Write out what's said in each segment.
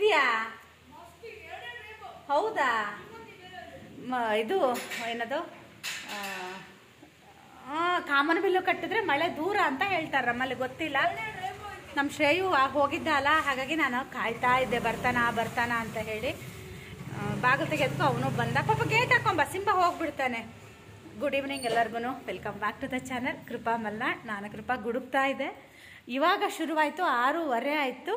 ಇದೆಯಾ ಹೌದಾ ಮ- ಇದು ಏನದು ಆ, ಆ, ಕಾಮನಬಿಲ್ಲು ಕಟ್ಟಿದ್ರೆ ಮಳೆ ದೂರ ಅಂತ ಹೇಳ್ತಾರೆ ನಮ್ಮಲ್ಲಿ ಗೊತ್ತಿಲ್ಲ ನಮ್ಮ ಶ್ರೇಯು ಆ ಹೋಗಿದ್ದ ಅಲ್ಲ ಹಾಗಾಗಿ ನಾನು ಕಾಯ್ತಾ ಇದ್ದೆ ಬರ್ತಾನ ಬರ್ತಾನ ಅಂತ ಹೇಳಿ ಆ, ಬಾಗಿಲು ತೆಗೆದ್ಕೊ ಅವನು ಬಂದ ಪಾಪ ಗೇಟ್ ಹಾಕೊಂಬ ಸಿಂಬ ಹೋಗ್ಬಿಡ್ತಾನೆ ಗುಡ್ ಈವ್ನಿಂಗ್ ಎಲ್ಲರಿಗೂ welcome back to the channel Krupa Malnad ನಾನು ಕೃಪಾ ಗುಡುಕ್ತಾ ಇದೆ ಇವಾಗ ಶುರುವಾಯಿತು ಆರೂವರೆ ಆಯಿತು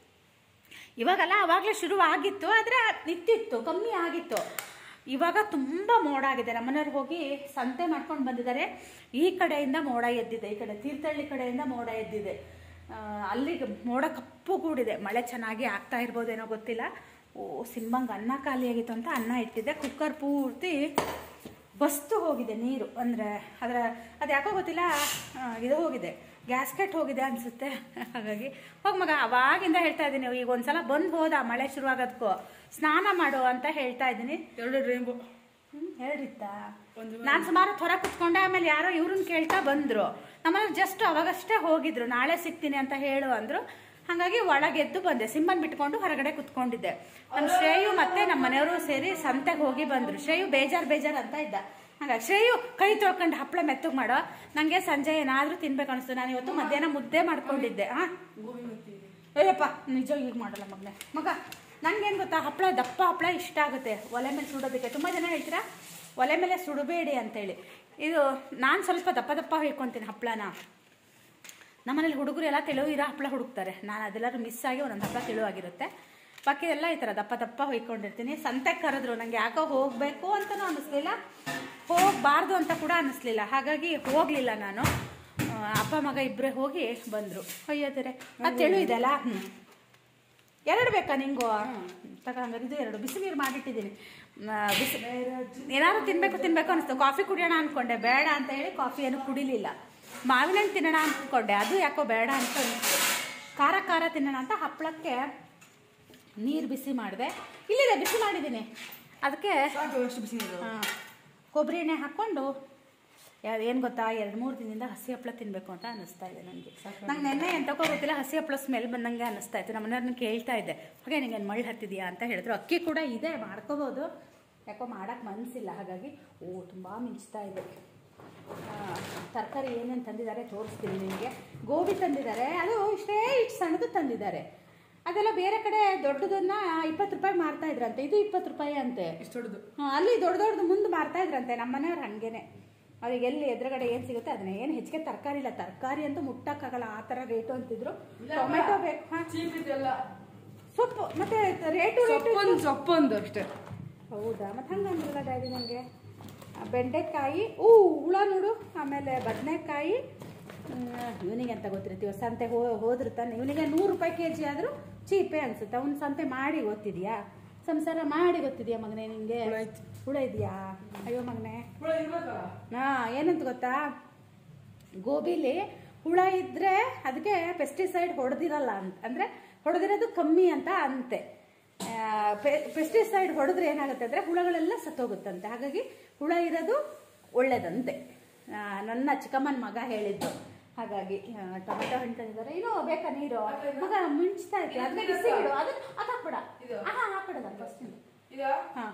ಇವಾಗಲ್ಲ ಆವಾಗಲೇ ಶುರು ಆಗಿತ್ತು ಆದರೆ ನಿಂತಿತ್ತು ಕಮ್ಮಿ ಆಗಿತ್ತು ಇವಾಗ ತುಂಬ ಮೋಡ ಆಗಿದೆ ನಮ್ಮನೆಯವ್ರು ಹೋಗಿ ಸಂತೆ ಮಾಡ್ಕೊಂಡು ಬಂದಿದ್ದಾರೆ ಈ ಕಡೆಯಿಂದ ಮೋಡ ಎದ್ದಿದೆ ಈ ಕಡೆ ತೀರ್ಥಹಳ್ಳಿ ಕಡೆಯಿಂದ ಮೋಡ ಎದ್ದಿದೆ ಆ, ಅಲ್ಲಿಗೆ ಮೋಡ ಕಪ್ಪು ಕೂಡಿದೆ ಮಳೆ ಚೆನ್ನಾಗಿ ಆಗ್ತಾ ಇರ್ಬೋದೇನೋ ಗೊತ್ತಿಲ್ಲ ಓ ಸಿಂಬಂಗ್ ಅನ್ನ ಖಾಲಿಯಾಗಿತ್ತು ಅಂತ ಅನ್ನ ಇಟ್ಟಿದ್ದೆ ಕುಕ್ಕರ್ ಪೂರ್ತಿ ಬಸ್ತು ಹೋಗಿದೆ ನೀರು ಅಂದರೆ ಅದರ ಅದು ಯಾಕೋ ಗೊತ್ತಿಲ್ಲ ಆ, ಇದು ಹೋಗಿದೆ ಗ್ಯಾಸ್ಕೆಟ್ ಹೋಗಿದೆ ಅನಿಸುತ್ತೆ ಹಾಗಾಗಿ ಹೋಗಿ ಮಗ ಅವಾಗಿಂದ ಹೇಳ್ತಾ ಇದ್ದೀನಿ ಈಗ ಒಂದ್ಸಲ ಬಂದು ಹೋದ ಮಳೆ ಶುರುವಾಗೋದಕ್ಕೂ ಸ್ನಾನ ಮಾಡು ಅಂತ ಹೇಳ್ತಾ ಇದ್ದೀನಿ ಎರಡು ರೇಂಬೋ ಹ್ಮ್, ಹೇಳಿತ್ತ ಒಂದು ನಾನು ಸುಮಾರು ಹೊರ ಕುತ್ಕೊಂಡೆ ಆಮೇಲೆ ಯಾರೋ ಇವ್ರನ್ನ ಕೇಳ್ತಾ ಬಂದ್ರು ನಮ್ಮಲ್ಲಿ ಜಸ್ಟ್ ಅವಾಗಷ್ಟೇ ಹೋಗಿದ್ರು ನಾಳೆ ಸಿಗ್ತೀನಿ ಅಂತ ಹೇಳು ಅಂದ್ರು ಹಾಗಾಗಿ ಒಳಗೆದ್ದು ಬಂದೆ ಸಿಂಬನ್ ಬಿಟ್ಕೊಂಡು ಹೊರಗಡೆ ಕುತ್ಕೊಂಡಿದ್ದೆ ನಮ್ಮ ಶ್ರೇಯು ಮತ್ತೆ ನಮ್ಮ ಮನೆಯವರು ಸೇರಿ ಸಂತೆಗೆ ಹೋಗಿ ಬಂದ್ರು ಶ್ರೇಯು ಬೇಜಾರ್ ಬೇಜಾರ್ ಅಂತ ಇದ್ದ ಹಾಗಾಗಿ ಶ್ರೇಯು ಕೈ ತೊಳ್ಕೊಂಡು ಹಪ್ಪಳ ಮೆತ್ತಗೆ ಮಾಡೋ ನಂಗೆ ಸಂಜೆ ಏನಾದ್ರೂ ತಿನ್ಬೇಕು ಅನಿಸ್ತು ನಾನು ಇವತ್ತು ಮಧ್ಯಾಹ್ನ ಮುದ್ದೆ ಮಾಡ್ಕೊಂಡಿದ್ದೆ ಹಾ ಗೋಬಿ ಮತ್ತೆ ಅಯ್ಯಪ್ಪ ನಿಜ ಈಗ ಮಾಡಲ್ಲ ಮಗನೇ ಮಗ ನಂಗೇನು ಗೊತ್ತಾ ಹಪ್ಪಳ ದಪ್ಪ ಹಪ್ಪಳ ಇಷ್ಟ ಆಗುತ್ತೆ ಒಲೆ ಮೇಲೆ ಸುಡೋದಕ್ಕೆ ತುಂಬ ಜನ ಹೇಳ್ತೀರಾ ಒಲೆ ಮೇಲೆ ಸುಡಬೇಡಿ ಅಂತೇಳಿ ಇದು ನಾನು ಸ್ವಲ್ಪ ದಪ್ಪ ದಪ್ಪ ಹೊಯ್ಕೊತೀನಿ ಹಪ್ಪಳನ ನಮ್ಮನೇಲಿ ಹುಡುಗರು ಎಲ್ಲ ತೆಳು ಇರೋ ಹಪ್ಪಳ ಹುಡುಕ್ತಾರೆ ನಾನು ಅದೆಲ್ಲರೂ ಮಿಸ್ ಆಗಿ ಒಂದೊಂದು ಹಪ್ಪಳ ತೆಳುವಾಗಿರುತ್ತೆ ಬಾಕಿ ಎಲ್ಲ ಈ ಥರ ದಪ್ಪ ದಪ್ಪ ಹೊಯ್ಕೊಂಡಿರ್ತೀನಿ ಸಂತೆಗೆ ಕರೆದ್ರು ನಂಗೆ ಯಾಕೋ ಹೋಗಬೇಕು ಅಂತಲೂ ಅನ್ನಿಸ್ಲಿಲ್ಲ ಹೋಗಬಾರ್ದು ಅಂತ ಕೂಡ ಅನ್ನಿಸ್ಲಿಲ್ಲ ಹಾಗಾಗಿ ಹೋಗಲಿಲ್ಲ ನಾನು ಆ, ಅಪ್ಪ ಮಗ ಇಬ್ಬರೇ ಹೋಗಿ ಬಂದರು ಅಯ್ಯೋದರೆ ಅದು ತೆಳು ಇದೆಯಲ್ಲ ಹ್ಞೂ ಎರಡು ಬೇಕಾ ನಿಂಗು ತಗೊಂಡ್ರೆ ಇದು ಎರಡು ಬಿಸಿ ನೀರು ಮಾಡಿಟ್ಟಿದ್ದೀನಿ ಮ, ಬಿಸಿ ಏನಾದ್ರು ತಿನ್ಬೇಕು ತಿನ್ಬೇಕು ಅನಿಸ್ತು ಕಾಫಿ ಕುಡಿಯೋಣ ಅನ್ಕೊಂಡೆ ಬೇಡ ಅಂತ ಹೇಳಿ ಕಾಫಿ ಏನು ಕುಡಿಲಿಲ್ಲ ಮಾವಿನ ಹಣ್ಣು ತಿನ್ನೋಣ ಅಂದ್ಕೊಂಡೆ ಅದು ಯಾಕೋ ಬೇಡ ಅಂತ ಅನ್ಸ್ತು. ಖಾರ ಖಾರ ತಿನ್ನೋಣ ಅಂತ ಹಪ್ಪಳಕ್ಕೆ ನೀರು ಬಿಸಿ ಮಾಡಿದೆ ಇಲ್ಲಿದೆ ಬಿಸಿ ಮಾಡಿದ್ದೀನಿ ಅದಕ್ಕೆ ಸಾಕು ಎಷ್ಟು ಬಿಸಿ ನೀರು ಹಾ. ಕೊಬ್ಬರಿ ಎಣ್ಣೆ ಹಾಕ್ಕೊಂಡು ಏನು ಗೊತ್ತಾ ಎರಡು ಮೂರು ದಿನದಿಂದ ಹಸಿ ಹಪ್ಪಳ ತಿನ್ನಬೇಕು ಅಂತ ಅನ್ನಿಸ್ತಾ ಇದೆ ನನಗೆ ನಂಗೆ ನೆನ್ನೆ ಎಂತಕ್ಕೋ ಗೊತ್ತಿಲ್ಲ ಹಸಿ ಹಪ್ಪಳ ಸ್ಮೆಲ್ ಬಂದಂಗೆ ಅನ್ನಿಸ್ತಾ ಇತ್ತು ನಮ್ಮನೆಯವ್ರನ್ನ ಕೇಳ್ತಾ ಇದ್ದೆ ಹಾಗೆ ನಿಂಗೆ ಮಳ್ಳು ಹತ್ತಿದೆಯಾ ಅಂತ ಹೇಳಿದ್ರು ಅಕ್ಕಿ ಕೂಡ ಇದೆ ಮಾಡ್ಕೋಬೋದು ಯಾಕೋ ಮಾಡೋಕ್ಕೆ ಮನಸ್ಸಿಲ್ಲ ಹಾಗಾಗಿ ಓ ತುಂಬ ಮಿಂಚ್ತಾ ಇದೆ ತರಕಾರಿ ಏನೇನು ತಂದಿದ್ದಾರೆ ತೋರಿಸ್ತೀನಿ ನಿಮಗೆ ಗೋಬಿ ತಂದಿದ್ದಾರೆ ಅದು ಇಷ್ಟೇ ಇಷ್ಟು ಸಣ್ಣದು ತಂದಿದ್ದಾರೆ ಅದೆಲ್ಲ ಬೇರೆ ಕಡೆ ದೊಡ್ಡದನ್ನ ಇಪ್ಪತ್ತು ರೂಪಾಯಿ ಮಾರ್ತಾ ಇದ್ರಂತೆ ಇದು ಇಪ್ಪತ್ತು ರೂಪಾಯಿ ಅಂತೆ ಎಷ್ಟು ದೊಡ್ಡದು ಹಾ, ಅಲ್ಲಿ ದೊಡ್ಡ ದೊಡ್ಡದು ಮುಂದೆ ಮಾರ್ತಾ ಇದ್ರಂತೆ ನಮ್ಮ ಮನೆಯವ್ರು ಹಂಗೇನೆ ಅವ್ರಿಗೆ ಎಲ್ಲಿ ಎದುರುಗಡೆ ಏನು ಸಿಗುತ್ತೆ ಅದನ್ನ ಏನು ಹೆಚ್ಚಿಗೆ ತರಕಾರಿ ಇಲ್ಲ ತರಕಾರಿ ಅಂತೂ ಮುಟ್ಟಕ್ಕಾಗಲ್ಲ ಆ ಥರ ರೇಟು ಅಂತಿದ್ರು ಟೊಮೆಟೊ ಬೇಕು ಹಾ ಚೀಪ್ ಇದೆಲ್ಲ ಸೊಪ್ಪು ಮತ್ತೆ ರೇಟು ರೇಟು ಸೊಪ್ಪೊಂದು ಸೊಪ್ಪೊಂದು ಅಷ್ಟೇ ಹೌದಾ ಮತ್ತೆ ಹಂಗಂದ್ರಲ್ಲ ಡ್ಯಾಡಿ ನನಗೆ ಬೆಂಡೆಕಾಯಿ ಊ ಹುಳ ನೋಡು ಆಮೇಲೆ ಬದನೆಕಾಯಿ ಇವನಿಗೆ ಅಂತ ಗೊತ್ತಿರುತ್ತೆ ಇವಾಗ ಸಂತೆ ಹೋ ಹೋದ್ರೆ ತಾನೆ ಇವನಿಗೆ ನೂರು ರೂಪಾಯಿ ಕೆ ಜಿ ಆದರೂ ಚೀಪೇ ಅನ್ಸುತ್ತೆ ಅವ್ನು ಸಂತೆ ಮಾಡಿ ಗೊತ್ತಿದ್ಯಾ ಸಂಸಾರ ಮಾಡಿ ಗೊತ್ತಿದ್ಯಾ ಮಗನೇ ನಿಂಗೆ ಹುಳ ಐತಿ. ಹುಳ ಇದೆಯಾ ಅಯ್ಯೋ ಮಗನೇ ಹುಳ ಇರ್ಬೇಕಲ್ಲ ಹಾ ಏನಂತ ಗೊತ್ತಾ ಗೋಬಿಲಿ ಹುಳ ಇದ್ರೆ ಅದಕ್ಕೆ ಪೆಸ್ಟಿಸೈಡ್ ಹೊಡೆದಿರಲ್ಲ ಅಂತ ಅಂದ್ರೆ ಹೊಡೆದಿರೋದು ಕಮ್ಮಿ ಅಂತ ಅಂತೆ ಪೆಸ್ಟಿಸೈಡ್ ಹೊಡೆದ್ರೆ ಏನಾಗುತ್ತೆ ಅಂದ್ರೆ ಹುಳಗಳೆಲ್ಲ ಸತ್ತೋಗುತ್ತಂತೆ ಹಾಗಾಗಿ ಹುಳ ಇರೋದು ಒಳ್ಳೇದಂತೆ ಆ, ನನ್ನ ಚಿಕ್ಕಮ್ಮನ ಮಗ ಹೇಳಿದ್ದು ಹಾಗಾಗಿ ಆ, ಟೊಮೆಟೊ ಹಣ್ಣು ತಂದಿದ್ದಾರೆ ಇನ್ನೂ ಬೇಕಾ ನೀರು ಮಗ ಮಿಂಚ್ತಾ ಇತ್ತು ಅದನ್ನ ಬಿಸಿ ಇಡು ಅದನ್ನ ಅದು ಹಾಕ್ಬಿಡ ಇದು? ಹಾ ಹಾಕ್ಬಿಡದ ಫಸ್ಟ್ ಇದಾ ಹಾ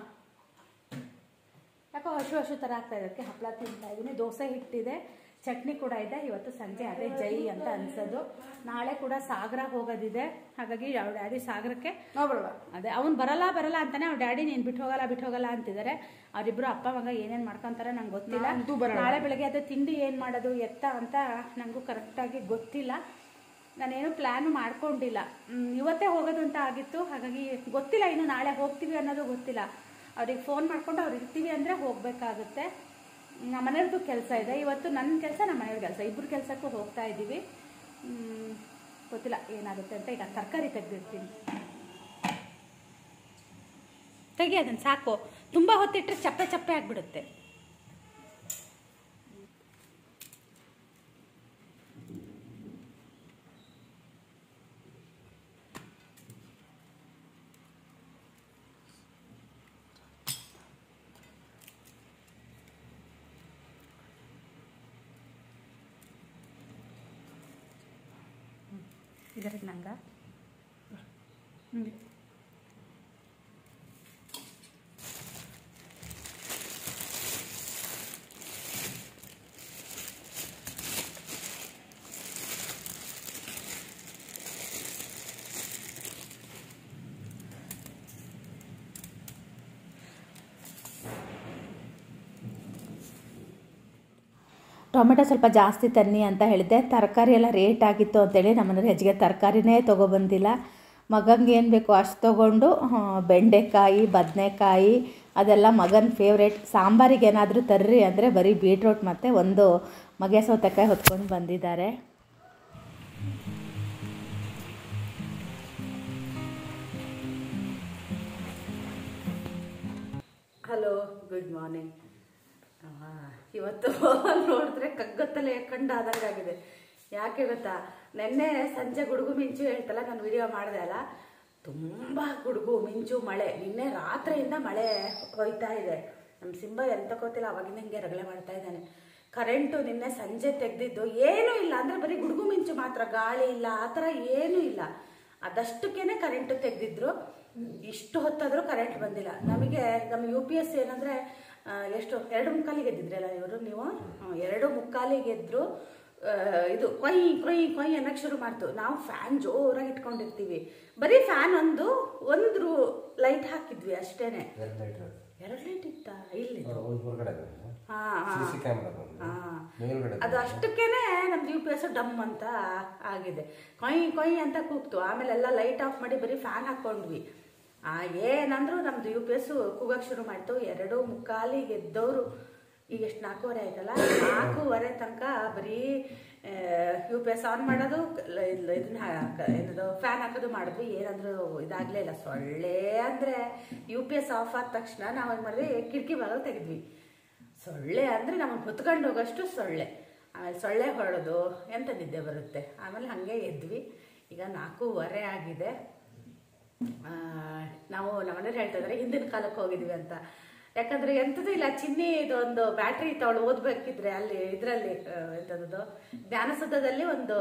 ಯಾಕೋ ಹಸು ಹಸು ಥರ ಆಗ್ತಾ ಇದೆ ಅದಕ್ಕೆ ಹಪ್ಪಳ ತಿಂತಾ ಇದ್ದೀನಿ ದೋಸೆ ಹಿಟ್ಟಿದೆ ಚಟ್ನಿ ಕೂಡ ಇದೆ ಇವತ್ತು ಸಂಜೆ ಅದೇ ಜೈ ಅಂತ ಅನ್ಸೋದು ನಾಳೆ ಕೂಡ ಸಾಗರ ಹೋಗೋದಿದೆ ಹಾಗಾಗಿ ಅವ್ರ ಡ್ಯಾಡಿ ಸಾಗರಕ್ಕೆ ನಾವು ಬರಲ್ಲ ಅದೇ ಅವ್ನು ಬರಲ್ಲ ಬರಲ್ಲ ಅಂತಾನೆ ಅವ್ರ ಡ್ಯಾಡಿ ನೀನು ಬಿಟ್ಟು ಹೋಗಲ್ಲ ಬಿಟ್ಟು ಹೋಗಲ್ಲ ಅಂತಿದ್ದಾರೆ ಅವರಿಬ್ರು ಅಪ್ಪ ಮಗ ಏನೇನು ಮಾಡ್ಕೊಂತಾರೆ ನಂಗೆ ಗೊತ್ತಿಲ್ಲ ನಾನಂತೂ ಬರಲ್ಲ. ನಾಳೆ ಬೆಳಗ್ಗೆ ಅದೇ ತಿಂಡಿ ಏನು ಮಾಡೋದು ಎತ್ತ ಅಂತ ನನಗೂ ಕರೆಕ್ಟಾಗಿ ಗೊತ್ತಿಲ್ಲ ನಾನೇನು ಪ್ಲ್ಯಾನ್ ಮಾಡ್ಕೊಂಡಿಲ್ಲ ಮ್, ಇವತ್ತೇ ಹೋಗೋದು ಅಂತ ಆಗಿತ್ತು ಹಾಗಾಗಿ ಗೊತ್ತಿಲ್ಲ ಇನ್ನು ನಾಳೆ ಹೋಗ್ತೀವಿ ಅನ್ನೋದು ಗೊತ್ತಿಲ್ಲ ಅವ್ರಿಗೆ ಫೋನ್ ಮಾಡ್ಕೊಂಡು ಅವ್ರು ಇರ್ತೀವಿ ಅಂದರೆ ಹೋಗಬೇಕಾಗುತ್ತೆ ನಮ್ಮ ಮನೆಯವ್ರದ್ದು ಕೆಲಸ ಇದೆ ಇವತ್ತು ನನ್ನ ಕೆಲಸ ನಮ್ಮ ಮನೆಯವ್ರ ಕೆಲಸ ಇಬ್ಬರು ಕೆಲಸಕ್ಕೂ ಹೋಗ್ತಾ ಇದ್ದೀವಿ ಮ್, ಗೊತ್ತಿಲ್ಲ ಏನಾಗುತ್ತೆ ಅಂತ ಈಗ ತರಕಾರಿ ತೆಗೆದಿರ್ತೀನಿ ತೆಗಿ ಅದನ್ನ ಸಾಕು ತುಂಬ ಹೊತ್ತಿಟ್ರೆ ಚಪ್ಪೆ ಚಪ್ಪೆ ಆಗಿಬಿಡುತ್ತೆ ಇದರ ನಂಗ ಹಿಂಗೆ ಟೊಮೆಟೊ ಸ್ವಲ್ಪ ಜಾಸ್ತಿ ತನ್ನಿ ಅಂತ ಹೇಳಿದ್ದೆ ತರಕಾರಿ ಎಲ್ಲ ರೇಟ್ ಆಗಿತ್ತು ಅಂತೇಳಿ ನಮ್ಮನೇಲಿ ಹೆಚ್ಚಿಗೆ ತರಕಾರಿನೇ ತೊಗೊಬಂದಿಲ್ಲ ಮಗಂಗೆ ಏನು ಬೇಕು ಅಷ್ಟು ತೊಗೊಂಡು ಆ, ಬೆಂಡೆಕಾಯಿ ಬದನೆಕಾಯಿ ಅದೆಲ್ಲ ಮಗನ ಫೇವ್ರೇಟ್ ಸಾಂಬಾರಿಗೆ ಏನಾದರೂ ತರ್ರಿ ಅಂದರೆ ಬರೀ ಬೀಟ್ರೋಟ್ ಮತ್ತು ಒಂದು ಮಗೆ ಸೌತೆಕಾಯಿ ಹೊತ್ಕೊಂಡು ಬಂದಿದ್ದಾರೆ ಹಲೋ ಗುಡ್ ಮಾರ್ನಿಂಗ್ ಇವತ್ತು ನೋಡಿದ್ರೆ ಕಗ್ಗತ್ತಲೆ ಕಂಡಾದಂಗಾಗಿದೆ ಯಾಕೆ ಗೊತ್ತಾ ನಿನ್ನೆ ಸಂಜೆ ಗುಡುಗು ಮಿಂಚು ಹೇಳ್ತಲ್ಲ ನಾನು ವಿಡಿಯೋ ಮಾಡಿದೆ ಅಲ್ಲ ತುಂಬ ಗುಡುಗು ಮಿಂಚು ಮಳೆ ನಿನ್ನೆ ರಾತ್ರಿಯಿಂದ ಮಳೆ ಹೋಯ್ತಾ ಇದೆ ನಮ್ಮ ಸಿಂಬ ಎಂತ ಗೊತ್ತಿಲ್ಲ ಅವಾಗಿಂದ ಹಿಂಗೆ ರಗಳೆ ಮಾಡ್ತಾ ಇದ್ದಾನೆ ಕರೆಂಟು ನಿನ್ನೆ ಸಂಜೆ ತೆಗೆದಿದ್ದು ಏನೂ ಇಲ್ಲ ಅಂದರೆ ಬರೀ ಗುಡುಗು ಮಿಂಚು ಮಾತ್ರ ಗಾಳಿ ಇಲ್ಲ ಆ ಥರ ಏನೂ ಇಲ್ಲ ಅದಷ್ಟಕ್ಕೇನೆ ಕರೆಂಟ್ ತೆಗೆದಿದ್ರು ಇಷ್ಟು ಹೊತ್ತಾದರೂ ಕರೆಂಟ್ ಬಂದಿಲ್ಲ ನಮಗೆ ನಮ್ಮ ಯು ಪಿ ಎಸ್ ಏನಂದರೆ ಎಷ್ಟು ಎರಡು ಮುಕ್ಕಾಲಿಗೆ ಎದ್ದಿದ್ರಲ್ಲ ಇವರು ನೀವು ಹ್ಮ್, ಎರಡು ಮುಕ್ಕಾಲಿಗೆ ಎದ್ರು ಆ, ಇದು ಕೊಯ್ ಕೊಯ್ ಕೊಯ್ ಅನ್ನಕ್ಕೆ ಶುರು ಮಾಡ್ತು ನಾವು ಫ್ಯಾನ್ ಜೋರಾಗಿ ಇಟ್ಕೊಂಡಿರ್ತೀವಿ ಬರೀ ಫ್ಯಾನ್ ಒಂದು ಒಂದು ಲೈಟ್ ಹಾಕಿದ್ವಿ ಅಷ್ಟೇನೆ ಎರಡು ಲೈಟ್ ಎರಡು ಲೈಟ್ ಇತ್ತಾ ಇಲ್ಲಿ ಒಂದು ಹೊರಗಡೆ ಹಾ ಹಾ ಸಿ ಸಿ ಕ್ಯಾಮ್ರಾ ಬಂದು ಹಾ. ಮೇಲ್ಗಡೆ ಅದು ಅಷ್ಟಕ್ಕೇನೆ ನಮ್ದು ಯು ಪಿ ಎಸ್ ಡಮ್ ಅಂತ ಆಗಿದೆ ಕೊಯ್ ಕೊಯ್ ಅಂತ ಕೂಗ್ತು ಆಮೇಲೆ ಎಲ್ಲ ಲೈಟ್ ಆಫ್ ಮಾಡಿ ಬರೀ ಫ್ಯಾನ್ ಹಾಕ್ಕೊಂಡ್ವಿ ಆ ಏನಂದ್ರು ನಮ್ದು ಯು ಪಿ ಎಸ್ ಕೂಗಕ್ಕೆ ಶುರು ಮಾಡ್ತು ಎರಡು ಮುಕ್ಕಾಲಿಗೆ ಎದ್ದವರು ಈಗ ಎಷ್ಟು ನಾಲ್ಕೂವರೆ ಆಯ್ತಲ್ಲ ನಾಲ್ಕೂವರೆ ತನಕ ಬರೀ ಯು ಪಿ ಎಸ್ ಆನ್ ಮಾಡೋದು ಲ- ಇಲ್ಲ ಇದನ್ನ ಹಾಕ- ಏನದು ಫ್ಯಾನ್ ಹಾಕೋದು ಮಾಡಿದ್ವಿ ಏನಂದ್ರು ಇದಾಗಲೇ ಇಲ್ಲ ಸೊಳ್ಳೆ ಅಂದರೆ ಯು ಪಿ ಎಸ್ ಆಫ್ ಆದ ತಕ್ಷಣ ನಾವು ಏನು ಮಾಡಿದ್ವಿ ಕಿಟಕಿ ಬಾಗಿಲು ತೆಗೆದ್ವಿ ಸೊಳ್ಳೆ ಅಂದರೆ ನಮಗೆ ಹೊತ್ಕೊಂಡು ಹೋಗೋಷ್ಟು ಸೊಳ್ಳೆ ಆಮೇಲೆ ಸೊಳ್ಳೆ ಹೊರಡೋದು ಎಂತ ನಿದ್ದೆ ಬರುತ್ತೆ ಆಮೇಲೆ ಹಾಗೆ ಎದ್ವಿ ಈಗ ನಾಲ್ಕೂವರೆ ಆಗಿದೆ ಆ, ನಾವು ನಮ್ಮನೇಲಿ ಹೇಳ್ತಾ ಇದ್ದಾರೆ ಹಿಂದಿನ ಕಾಲಕ್ಕೆ ಹೋಗಿದ್ವಿ ಅಂತ ಯಾಕಂದ್ರೆ ಎಂಥದ್ದು ಇಲ್ಲ ಚಿನ್ನಿ ಇದು ಒಂದು ಬ್ಯಾಟ್ರಿ ಇತ್ತು ಅವಳು ಓದ್ಬೇಕಿದ್ರೆ ಅಲ್ಲಿ ಇದರಲ್ಲಿ ಎಂಥದ್ದು ಜ್ಞಾನಸುಧದಲ್ಲಿ ಒಂದು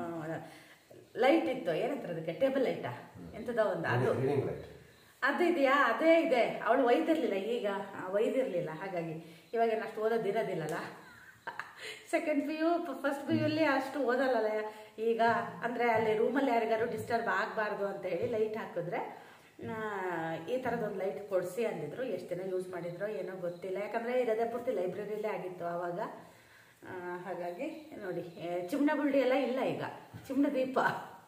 ಲೈಟ್ ಇತ್ತು ಏನಂತಾರೆ ಅದಕ್ಕೆ ಟೇಬಲ್ ಲೈಟಾ ಎಂಥದೋ ಒಂದು ಅದು ರೀಡಿಂಗ್ ಲೈಟ್ ಅದು ಇದೆಯಾ ಅದೇ ಇದೆ ಅವಳು ಒಯ್ದಿರ್ಲಿಲ್ಲ ಈಗ ಆ, ಒಯ್ದಿರ್ಲಿಲ್ಲ ಹಾಗಾಗಿ ಇವಾಗ ಏನು ಅಷ್ಟು ಓದೋದಿರೋದಿಲ್ಲಲ್ಲ second P U first P ಯುಲಿ ಅಷ್ಟು ಓದಲ್ಲಲ್ಲ ಈಗ ಅಂದರೆ ಅಲ್ಲಿ ರೂಮಲ್ಲಿ ಯಾರಿಗಾರು ಡಿಸ್ಟರ್ಬ್ ಆಗಬಾರ್ದು ಅಂತ ಹೇಳಿ ಲೈಟ್ ಹಾಕಿದ್ರೆ ಆ, ಈ ಥರದೊಂದು ಲೈಟ್ ಕೊಡಿಸಿ ಅಂದಿದ್ರು ಎಷ್ಟು ದಿನ ಯೂಸ್ ಮಾಡಿದ್ರು ಏನೋ ಗೊತ್ತಿಲ್ಲ ಯಾಕಂದರೆ ಇರೋದೇ ಪೂರ್ತಿ ಲೈಬ್ರರಿಲೇ ಆಗಿತ್ತು ಆವಾಗ ಆ, ಹಾಗಾಗಿ ನೋಡಿ ಏ, ಚಿಮ್ನ ಬುಲ್ಡಿ ಎಲ್ಲ ಇಲ್ಲ ಈಗ ಚಿಮ್ನ ದೀಪ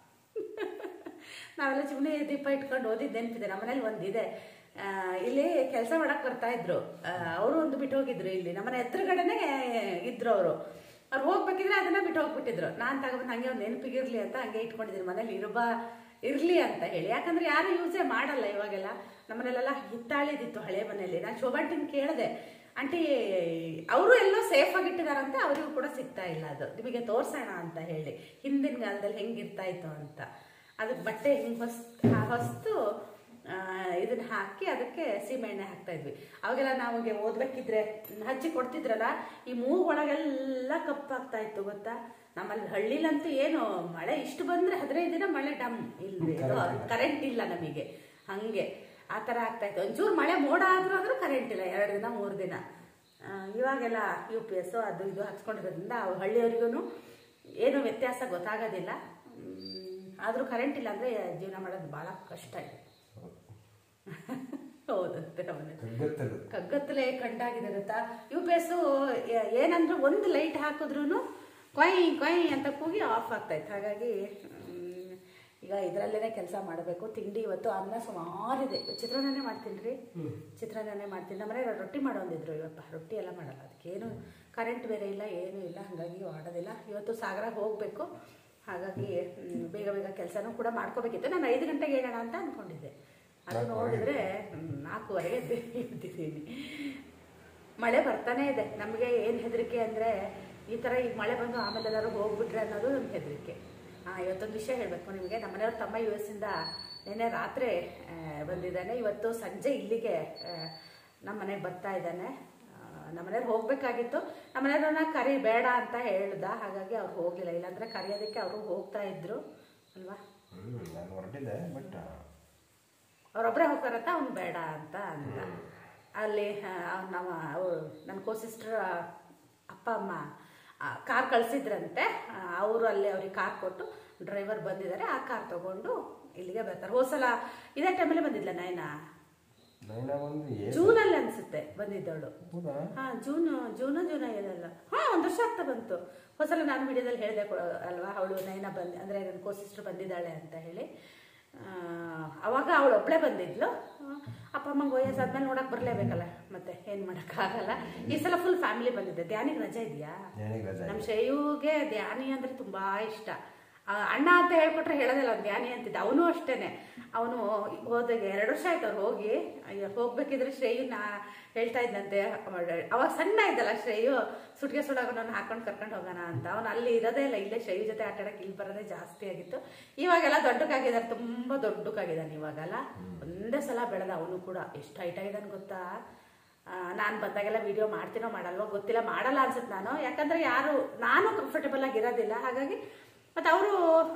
ನಾವೆಲ್ಲ ಚಿಮ್ನಿ ದೀಪ ಇಟ್ಕೊಂಡು ಓದಿದ್ದು ನೆನಪಿದೆ ನಮ್ಮನೇಲಿ ಒಂದಿದೆ ಆ, ಇಲ್ಲಿ ಕೆಲಸ ಮಾಡಕ್ ಬರ್ತಾ ಇದ್ರು ಅವರು ಒಂದು ಬಿಟ್ಟು ಹೋಗಿದ್ರು ಇಲ್ಲಿ ನಮ್ಮನೆ ಎದುರುಗಡೆನೆ ಇದ್ರು ಅವರು ಅವ್ರು ಹೋಗ್ಬೇಕಿದ್ರೆ ಅದನ್ನ ಬಿಟ್ಟು ಹೋಗ್ಬಿಟ್ಟಿದ್ರು ನಾನು ತಗೊಂಡು ಹಂಗೆ ಒಂದು ನೆನಪಿಗಿರ್ಲಿ ಅಂತ ಹಂಗೆ ಇಟ್ಕೊಂಡಿದ್ದೀನಿ ಮನೇಲಿ ಇರಬಾ ಇರ್ಲಿ ಅಂತ ಹೇಳಿ ಯಾಕಂದ್ರೆ ಯಾರು ಯೂಸೇ ಮಾಡಲ್ಲ ಇವಾಗೆಲ್ಲ ನಮ್ಮನೇಲೆಲ್ಲ ಹಿತ್ತಾಳಿದಿತ್ತು ಹಳೆ ಮನೆಯಲ್ಲಿ ನಾನು ಶೋಭಾಂಟಿನ ಕೇಳಿದೆ ಆಂಟಿ ಅವರು ಎಲ್ಲೋ ಸೇಫ್ ಆಗಿ ಇಟ್ಟಿದಾರಂತೆ ಅವರಿಗೂ ಕೂಡ ಸಿಗ್ತಾ ಇಲ್ಲ ಅದು ನಿಮಗೆ ತೋರ್ಸೋಣ ಅಂತ ಹೇಳಿ ಹಿಂದಿನ ಕಾಲದಲ್ಲಿ ಹೆಂಗಿರ್ತಾ ಇತ್ತು ಅಂತ ಅದಕ್ಕೆ ಬಟ್ಟೆ ಹಿಂಗೆ ಹೊಸ್ ಹೊಸ್ತು ಆ, ಇದನ್ನ ಹಾಕಿ ಅದಕ್ಕೆ ಸೀಮೆಎಣ್ಣೆ ಹಾಕ್ತಾ ಇದ್ವಿ ಅವಾಗೆಲ್ಲ ನಮಗೆ ಓದ್ಬೇಕಿದ್ರೆ ಹಚ್ಚಿ ಕೊಡ್ತಿದ್ರಲ್ಲ ಈ ಮೂಗು ಒಳಗೆಲ್ಲ ಕಪ್ಪಾಗ್ತಾ ಇತ್ತು ಗೊತ್ತಾ ನಮ್ಮಲ್ಲಿ ಹಳ್ಳಿಲಂತೂ ಏನು ಮಳೆ ಇಷ್ಟು ಬಂದ್ರೆ ಹದಿನೈದು ದಿನ ಮಳೆ ಡಮ್ ಇಲ್ಲಿ ಕರೆಂಟ್ ಇಲ್ಲ ನಮಗೆ ಹಂಗೆ ಆ ಥರ ಆಗ್ತಾ ಇತ್ತು ಒಂಚೂರು ಮಳೆ ಮೋಡ ಆದ್ರೂ ಆದ್ರೂ ಕರೆಂಟ್ ಇಲ್ಲ ಎರಡು ದಿನ ಮೂರು ದಿನ ಆ, ಇವಾಗೆಲ್ಲ ಯು ಪಿ ಎಸ್ ಅದು ಇದು ಹಚ್ಕೊಂಡಿರೋದ್ರಿಂದ ಅವು ಹಳ್ಳಿಯವರಿಗೂ ಏನು ವ್ಯತ್ಯಾಸ ಗೊತ್ತಾಗೋದಿಲ್ಲ ಆದರೂ ಕರೆಂಟ್ ಇಲ್ಲ ಅಂದರೆ ಜೀವನ ಮಾಡೋದು ಭಾಳ ಕಷ್ಟ ಇದೆ ಹೌದಂತೆ ಅವನೇ ಕಗ್ಗತ್ತಲು ಕಗ್ಗತ್ತಲೆ ಕಂಡಾಗಿದೆ ಗೊತ್ತಾ ಯು ಪಿ ಎಸ್ ಏನಂದ್ರೆ ಒಂದು ಲೈಟ್ ಹಾಕಿದ್ರು ಕೊಯ್ ಕೊಯ್ ಅಂತ ಕೂಗಿ ಆಫ್ ಆಗ್ತಾ ಇತ್ತು ಹಾಗಾಗಿ ಮ್, ಈಗ ಇದರಲ್ಲೇ ಕೆಲಸ ಮಾಡಬೇಕು ತಿಂಡಿ ಇವತ್ತು ಅನ್ನ ಸುಮಾರಿದೆ ಚಿತ್ರಾನ್ನನೇ ಮಾಡ್ತೀನಿ ರೀ ಚಿತ್ರಾನ್ನನೇ ಮಾಡ್ತೀನಿ ನಮ್ಮನೆ ರೊಟ್ಟಿ ಮಾಡೋಂದಿದ್ರು ಇವಪ್ಪ ರೊಟ್ಟಿ ಎಲ್ಲ ಮಾಡಲ್ಲ ಅದಕ್ಕೇನು ಕರೆಂಟ್ ಬೇರೆ ಇಲ್ಲ ಏನೂ ಇಲ್ಲ ಹಾಗಾಗಿ ಮಾಡೋದಿಲ್ಲ ಇವತ್ತು ಸಾಗರ ಹೋಗಬೇಕು ಹಾಗಾಗಿ ಮ್, ಬೇಗ ಬೇಗ ಕೆಲಸನೂ ಕೂಡ ಮಾಡ್ಕೋಬೇಕಿತ್ತು ನಾನು ಐದು ಗಂಟೆಗೆ ಹೇಳೋಣ ಅಂತ ಅಂದ್ಕೊಂಡಿದ್ದೆ ಅದು ನೋಡಿದ್ರೆ ಹ್ಮ್, ನಾಲ್ಕೂವರೆಗೆ ಎದ್ದು- ಎದ್ದಿದ್ದೀನಿ ಮಳೆ ಬರ್ತಾನೆ ಇದೆ ನಮಗೆ ಏನು ಹೆದರಿಕೆ ಅಂದರೆ ಈ ಥರ ಈಗ ಮಳೆ ಬಂದು ಆಮೇಲೆ ಎಲ್ಲರೂ ಹೋಗ್ಬಿಟ್ರೆ ಅನ್ನೋದು ನಮ್ಮ ಹೆದರಿಕೆ ಇವತ್ತೊಂದು ವಿಷಯ ಹೇಳಬೇಕು ನಿಮಗೆ ನಮ್ಮ ಮನೆಯವ್ರ ತಮ್ಮ ಯು ಎಸ್ ಇಂದ ನಿನ್ನೆ ರಾತ್ರಿ ಆ, ಬಂದಿದ್ದಾನೆ ಇವತ್ತು ಸಂಜೆ ಇಲ್ಲಿಗೆ ಆ, ನಮ್ಮ ಮನೆಗೆ ಬರ್ತಾ ಇದ್ದಾನೆ ನಮ್ಮ ಮನೇಲಿ ಹೋಗ್ಬೇಕಾಗಿತ್ತು ನಮ್ಮ ಮನೆಯವ್ರನ್ನ ಕರಿ ಬೇಡ ಅಂತ ಹೇಳ್ದ ಹಾಗಾಗಿ ಅವ್ರು ಹೋಗಲಿಲ್ಲ ಇಲ್ಲಾಂದ್ರೆ ಕರೆಯೋದಕ್ಕೆ ಅವರು ಹೋಗ್ತಾ ಇದ್ರು ಅಲ್ವಾ ಹ್ಮ್ ನಾನು ಹೊರಟಿದ್ದೆ ಬಟ್ ಅವ್ರೊಬ್ಬರೇ ಹೋಗ್ತಾರಂತ ಅವ್ನು ಬೇಡ ಅಂತ ಅಂದ ಅಲ್ಲಿ ಆ, ಅವ್ನ್ ನಮ್ಮ ಅವ್ರು ನನ್ನ ಕೋ ಸಿಸ್ಟರ್ ಅಪ್ಪ ಅಮ್ಮ ಕಾರ್ ಕಳಿಸಿದ್ರಂತೆ ಅವರು ಅಲ್ಲಿ ಅವ್ರಿಗೆ ಕಾರ್ ಕೊಟ್ಟು ಡ್ರೈವರ್ ಬಂದಿದ್ದಾರೆ ಆ ಕಾರ್ ತಗೊಂಡು ಇಲ್ಲಿಗೆ ಬರ್ತಾರೆ ಹೋದ್ ಸಲ ಇದೇ ಟೈಮಲ್ಲಿ ಬಂದಿದ್ಲ ನೈನಾ ನೈನ ಒಂದು ಏ ಜೂನಲ್ಲಿ ಅಂತ ಅನ್ಸುತ್ತೆ ಬಂದಿದ್ದವಳು ಹೌದಾ ಹಾ ಜೂನ್ ಜೂನು ಜೂನ್ ಏಳಲ್ಲ ಹಾ ಒಂದು ವರ್ಷ ಆಗ್ತಾ ಬಂತು ಹೊಸಲ ನಾನು ವಿಡಿಯೋದಲ್ಲಿ ಹೇಳಿದೆ ಅಲ್ವಾ ಅವಳು ನೈನ ಬಂದ ಅಂದ್ರೆ ನನ್ನ ಕೋ ಸಿಸ್ಟರ್ ಬಂದಿದ್ದಾಳೆ ಅಂತ ಹೇಳಿ ಆ, ಅವಾಗ ಅವಳು ಒಬ್ಳೆ ಬಂದಿದ್ಲು ಆ, ಅಪ್ಪ ಅಮ್ಮಂಗೆ ವಯಸ್ಸಾದ್ಮೇಲೆ ನೋಡಕ್ ಬರ್ಲೇಬೇಕಲ್ಲ ಮತ್ತೆ ಏನ್ ಆಗಲ್ಲ ಈ ಸಲ ಫುಲ್ ಫ್ಯಾಮಿಲಿ ಬಂದಿದ್ದೆ ಧ್ಯಾನಿಗೆ ರಜೆ ಇದೆಯಾ ನನಗೆ ರಜೆ ನಮ್ಮ ಶ್ರೇಯುಗೆ ಧ್ಯಾನಿ ಅಂದ್ರೆ ತುಂಬಾ ಇಷ್ಟ ಆ, ಅಣ್ಣ ಅಂತ ಹೇಳ್ಕೊಟ್ರೆ ಹೇಳೋದಿಲ್ಲ ಅವ್ನು ಧ್ಯಾನಿ ಅಂತಿದ್ದ ಅವನು ಅಷ್ಟೇನೆ ಅವನು ಹೋದಾಗ ಎರಡು ವರ್ಷ ಆಯ್ತು ಅವ್ರು ಹೋಗಿ ಅಯ್ಯೋ, ಹೋಗ್ಬೇಕಿದ್ರೆ ಶ್ರೇಯುನ ಹೇಳ್ತಾ ಇದ್ದಂತೆ ಅವಾಗ ಸಣ್ಣ ಇದ್ದಲ್ಲ ಶ್ರೇಯು ಸುಟ್ಗೆ ಸುಡಾಗೋನ ಹಾಕೊಂಡು ಕರ್ಕೊಂಡು ಹೋಗೋಣ ಅಂತ ಅವನು ಅಲ್ಲಿ ಇರೋದೇ ಇಲ್ಲ ಇಲ್ಲೇ ಶ್ರೇಯು ಜೊತೆ ಆಟ ಆಡಕ್ಕೆ ಇಲ್ಲಿ ಬರೋದೇ ಜಾಸ್ತಿ ಆಗಿತ್ತು ಇವಾಗೆಲ್ಲ ದೊಡ್ಡಕ್ಕಾಗಿದ್ದಾರೆ ತುಂಬಾ ದೊಡ್ಡಕ್ಕಾಗಿದ್ದಾನೆ ಇವಾಗೆಲ್ಲ ಒಂದೇ ಸಲ ಬೆಳೆದ ಅವನು ಕೂಡ ಎಷ್ಟು ಹೈಟ್ ಆಗಿದ್ದಾನೆ ಗೊತ್ತಾ ನಾನು ಬಂದಾಗೆಲ್ಲ ವಿಡಿಯೋ ಮಾಡ್ತೀನೋ ಮಾಡಲ್ವೋ ಗೊತ್ತಿಲ್ಲ ಮಾಡಲ್ಲ ಅನ್ಸುತ್ತೆ ನಾನು ಯಾಕಂದ್ರೆ ಯಾರು ನಾನು ಕಂಫರ್ಟಬಲ್ ಆಗಿ ಇರೋದಿಲ್ಲ ಹಾಗಾಗಿ ಮತ್ತೆ ಅವರು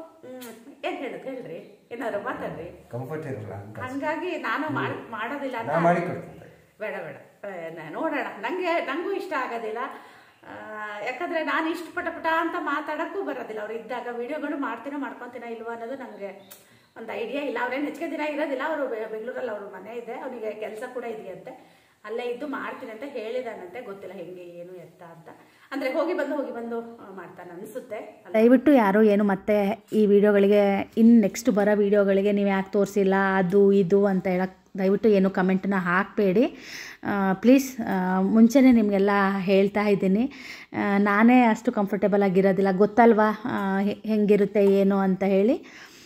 ಏನ್ ಹೇಳಿದ್ರು ಹೇಳ್ರಿ ಏನಾದ್ರು ಮಾತಾಡ್ರಿ ಕಂಫರ್ಟ್ ಇರಲ್ಲ ಅಂತ ಹಂಗಾಗಿ ನಾನು ಮಾಡ್- ಮಾಡೋದಿಲ್ಲ ನಾ ಅಂತ ಮಾಡಿ ಕೊಡ್ತೀನಿ ಬೇಡ ಬೇಡ ಆ, ನ- ನೋಡೋಣ ನಂಗೆ ನಂಗೂ ಇಷ್ಟ ಆಗೋದಿಲ್ಲ ಆ, ಯಾಕಂದ್ರೆ ನಾನು ಇಷ್ಟ ಪಟ ಪಟ ಅಂತ ಮಾತಾಡಕ್ಕೂ ಬರೋದಿಲ್ಲ ಅವ್ರು ಇದ್ದಾಗ ವಿಡಿಯೋಗಳು ಮಾಡ್ತೀನೋ ಮಾಡ್ಕೊತೀನೋ ಇಲ್ವೋ ಅನ್ನೋದು ನನಗೆ ಒಂದು ಐಡಿಯಾ ಇಲ್ಲ ಅವ್ರೇನು ಹೆಚ್ಚಿಗೆ ದಿನ ಇರೋದಿಲ್ಲ ಅವರು ಬೆಂಗಳೂರಲ್ಲಿ ಅವ್ರ ಮನೆ ಇದೆ ಅವನಿಗೆ ಕೆಲಸ ಕೂಡ ಇದೆಯಂತೆ ಅಲ್ಲೇ ಇದ್ದು ಮಾಡ್ತೀನಿ ಅಂತ ಹೇಳಿದಾನಂತೆ ಗೊತ್ತಿಲ್ಲ ಹೆಂಗೆ ಏನು ಎತ್ತ ಅಂತ ಅಂದ್ರೆ ಹೋಗಿ ಬಂದು ಹೋಗಿ ಬಂದು ಆ, ಮಾಡ್ತಾನೆ ಅನ್ಸುತ್ತೆ ದಯವಿಟ್ಟು ಯಾರು ಏನು ಮತ್ತೆ ಈ ವಿಡಿಯೋಗಳಿಗೆ ಇನ್ನು ನೆಕ್ಸ್ಟ್ ಬರೋ ವಿಡಿಯೋಗಳಿಗೆ ನೀವು ಯಾಕೆ ತೋರಿಸಿಲ್ಲ ಅದು ಇದು ಅಂತ ಹೇಳಕ್ಕೆ ದಯವಿಟ್ಟು ಏನು ಕಮೆಂಟನ್ನ ಹಾಕಬೇಡಿ ಪ್ಲೀಸ್ ಮುಂಚೆನೇ ನಿಮಗೆಲ್ಲ ಹೇಳ್ತಾ ಇದ್ದೀನಿ ಆ, ನಾನೇ ಅಷ್ಟು ಕಂಫರ್ಟೇಬಲ್ ಆಗಿರೋದಿಲ್ಲ ಗೊತ್ತಲ್ವಾ ಆ, ಹೆ- ಹೆಂಗಿರುತ್ತೆ ಏನು ಅಂತ ಹೇಳಿ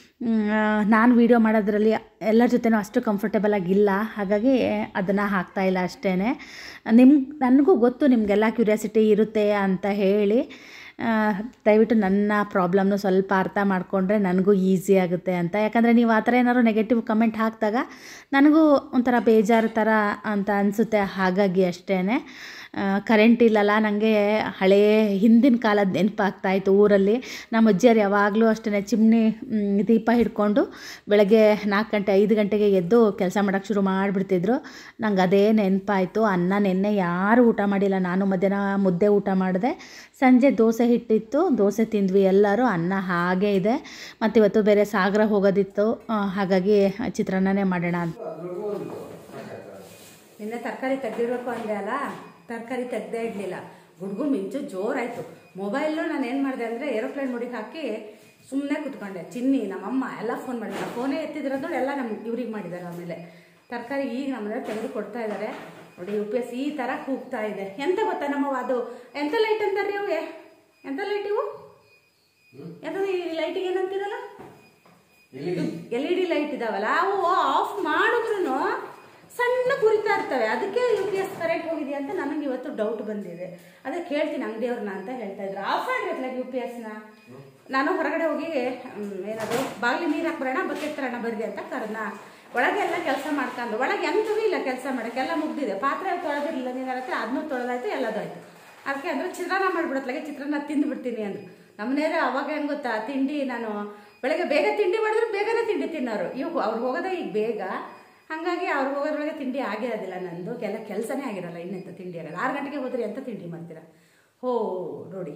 ನಾನು ವೀಡಿಯೋ ಮಾಡೋದ್ರಲ್ಲಿ ಎಲ್ಲರ ಜೊತೆನೂ ಅಷ್ಟು ಕಂಫರ್ಟೇಬಲ್ ಆಗಿಲ್ಲ ಹಾಗಾಗಿ ಅದನ್ನು ಹಾಕ್ತಾ ಇಲ್ಲ ಅಷ್ಟೇ ನಿಮ್ ನನಗೂ ಗೊತ್ತು ನಿಮಗೆಲ್ಲ ಕ್ಯೂರಿಯಾಸಿಟಿ ಇರುತ್ತೆ ಅಂತ ಹೇಳಿ ಆ, ದಯವಿಟ್ಟು ನನ್ನ ಪ್ರಾಬ್ಲಮ್ನು ಸ್ವಲ್ಪ ಅರ್ಥ ಮಾಡಿಕೊಂಡ್ರೆ ನನಗೂ ಈಸಿ ಆಗುತ್ತೆ ಅಂತ ಯಾಕಂದರೆ ನೀವು ಆ ಥರ ಏನಾದ್ರು ನೆಗೆಟಿವ್ ಕಮೆಂಟ್ ಹಾಕಿದಾಗ ನನಗೂ ಒಂಥರ ಬೇಜಾರು ಥರ ಅಂತ ಅನಿಸುತ್ತೆ ಹಾಗಾಗಿ ಅಷ್ಟೇ ಕರೆಂಟ್ ಇಲ್ಲಲ್ಲ ನನಗೆ ಹಳೇ ಹಿಂದಿನ ಕಾಲದ ನೆನಪಾಗ್ತಾ ಇತ್ತು ಊರಲ್ಲಿ ನಮ್ಮ ಅಜ್ಜಿಯರು ಯಾವಾಗಲೂ ಅಷ್ಟೇ ಚಿಮ್ನಿ ಮ್, ದೀಪ ಹಿಡ್ಕೊಂಡು ಬೆಳಗ್ಗೆ ನಾಲ್ಕು ಗಂಟೆ ಐದು ಗಂಟೆಗೆ ಎದ್ದು ಕೆಲಸ ಮಾಡೋಕ್ಕೆ ಶುರು ಮಾಡಿಬಿಡ್ತಿದ್ರು ನಂಗೆ ಅದೇ ನೆನಪಾಯಿತು ಅನ್ನ ನೆನ್ನೆ ಯಾರು ಊಟ ಮಾಡಿಲ್ಲ ನಾನು ಮಧ್ಯಾಹ್ನ ಮುದ್ದೆ ಊಟ ಮಾಡಿದೆ ಸಂಜೆ ದೋಸೆ ಹಿಟ್ಟಿತ್ತು ದೋಸೆ ತಿಂದ್ವಿ ಎಲ್ಲರೂ ಅನ್ನ ಹಾಗೇ ಇದೆ ಮತ್ತು ಇವತ್ತು ಬೇರೆ ಸಾಗರ ಹೋಗೋದಿತ್ತು ಆ, ಹಾಗಾಗಿ ಚಿತ್ರಾನ್ನನೇ ಮಾಡೋಣ ಅಂತ ನಿನ್ನೆ ತರಕಾರಿ ತೆಗ್ದಿರ್ಬೇಕು ಅಂದೆ ಅಲ್ಲ ತರಕಾರಿ ತೆಗ್ದೇ ಇಡ್ಲಿಲ್ಲ ಗುಡ್ಗು ಮಿಂಚು ಜೋರಾಯ್ತು ಮೊಬೈಲು ನಾನು ಏನು ಮಾಡಿದೆ ಅಂದರೆ ಏರೋಪ್ಲೇನ್ ಮುಡಿಗೆ ಹಾಕಿ ಸುಮ್ಮನೆ ಕುತ್ಕೊಂಡೆ ಚಿನ್ನಿ ನಮ್ಮಮ್ಮ ಎಲ್ಲ ಫೋನ್ ಮಾಡಿಲ್ಲ ಫೋನೇ ಎತ್ತಿದ್ರದ್ದು ಎಲ್ಲ ನಮ್ಮ ಇವ್ರಿಗೆ ಮಾಡಿದ್ದಾರೆ ಆಮೇಲೆ ತರಕಾರಿ ಈಗ ನಮ್ಮನೆ ತೆಗೆದು ಕೊಡ್ತಾ ಇದ್ದಾರೆ ನೋಡಿ ಯು ಪಿ ಎಸ್ ಈ ಥರ ಕೂಗ್ತಾ ಇದೆ ಎಂತ ಗೊತ್ತಾ ನಮ್ಮವ ಅದು ಎಂತ ಲೈಟ್ ಅಂತಾರೆ ಇವು ಎಂತ ಲೈಟ್ ಇವು ಎಂತ ಈ ಲೈಟಿಗೆ ಏನಂತಿರಲ್ಲ ಎಲ್ ಇ ಡಿ ಲೈಟ್ ಇದಾವಲ್ಲ ಅವು ಆಫ್ ಮಾಡಿದ್ರು ಸಣ್ಣ ಕುರಿತಾ ಇರ್ತವೆ ಅದಕ್ಕೆ ಯು ಪಿ ಎಸ್ ಕರೆಂಟ್ ಹೋಗಿದೆಯಾ ಅಂತ ನನಗೆ ಇವತ್ತು ಡೌಟ್ ಬಂದಿದೆ ಅದಕ್ಕೆ ಹೇಳ್ತೀನಿ ಅಂಗಡಿಯವ್ರನ್ನ ಅಂತ ಹೇಳ್ತಾ ಇದ್ರು ಆಫ್ ಮಾಡಿರತ್ಲ ಯು ಪಿ ಎಸ್ನ ನಾನು ಹೊರಗಡೆ ಹೋಗಿ ಹ್ಮ್, ಏನದು ಬಾಗಿಲು ನೀರು ಹಾಕ್ಬರೋಣ ಬಕೆಟ್ ತರೋಣ ಬರ್ರಿ ಅಂತ ಕರ್ನ ಒಳಗೆ ಎಲ್ಲ ಕೆಲಸ ಮಾಡ್ಕೊಂಡು ಒಳಗೆ ಎಂತದೂ ಇಲ್ಲ ಕೆಲಸ ಮಾಡಕ್ಕೆ ಎಲ್ಲ ಮುಗ್ದಿದೆ ಪಾತ್ರೆ ತೊಳೆದಿರಲಿಲ್ಲ ನೀನು ಹತ್ರ ಅದನ್ನೂ ತೊಳೆದಾಯ್ತು ಎಲ್ಲದಾಯ್ತು ಅದಕ್ಕೆ ಅಂದ್ರೆ ಚಿತ್ರಾನ್ನ ಮಾಡ್ಬಿಡತ್ಲಾಗೆ ಚಿತ್ರಾನ್ನ ತಿಂದ್ಬಿಡ್ತೀನಿ ಅಂದ್ರು ನಮ್ಮನೇರು ಅವಾಗ ಹೆಂಗ್ ಗೊತ್ತಾ ತಿಂಡಿ ನಾನು ಬೆಳಗ್ಗೆ ಬೇಗ ತಿಂಡಿ ಮಾಡಿದ್ರೆ ಬೇಗನೆ ತಿಂಡಿ ತಿನ್ನೋರು ಇವ್ ಅವ್ರು ಹೋಗೋದೇ ಈಗ ಬೇಗ ಹಾಗಾಗಿ ಅವ್ರು ಹೋಗೋದ್ರೊಳಗೆ ತಿಂಡಿ ಆಗಿರೋದಿಲ್ಲ ನಂದು ಕೆಲ ಕೆಲಸನೇ ಆಗಿರಲ್ಲ ಇನ್ನೆಂತ ತಿಂಡಿ ಆಗಲ್ಲ ಆರು ಗಂಟೆಗೆ ಹೋದ್ರೆ ಎಂತ ತಿಂಡಿ ಮಾಡ್ತೀರಾ ಹೋ ನೋಡಿ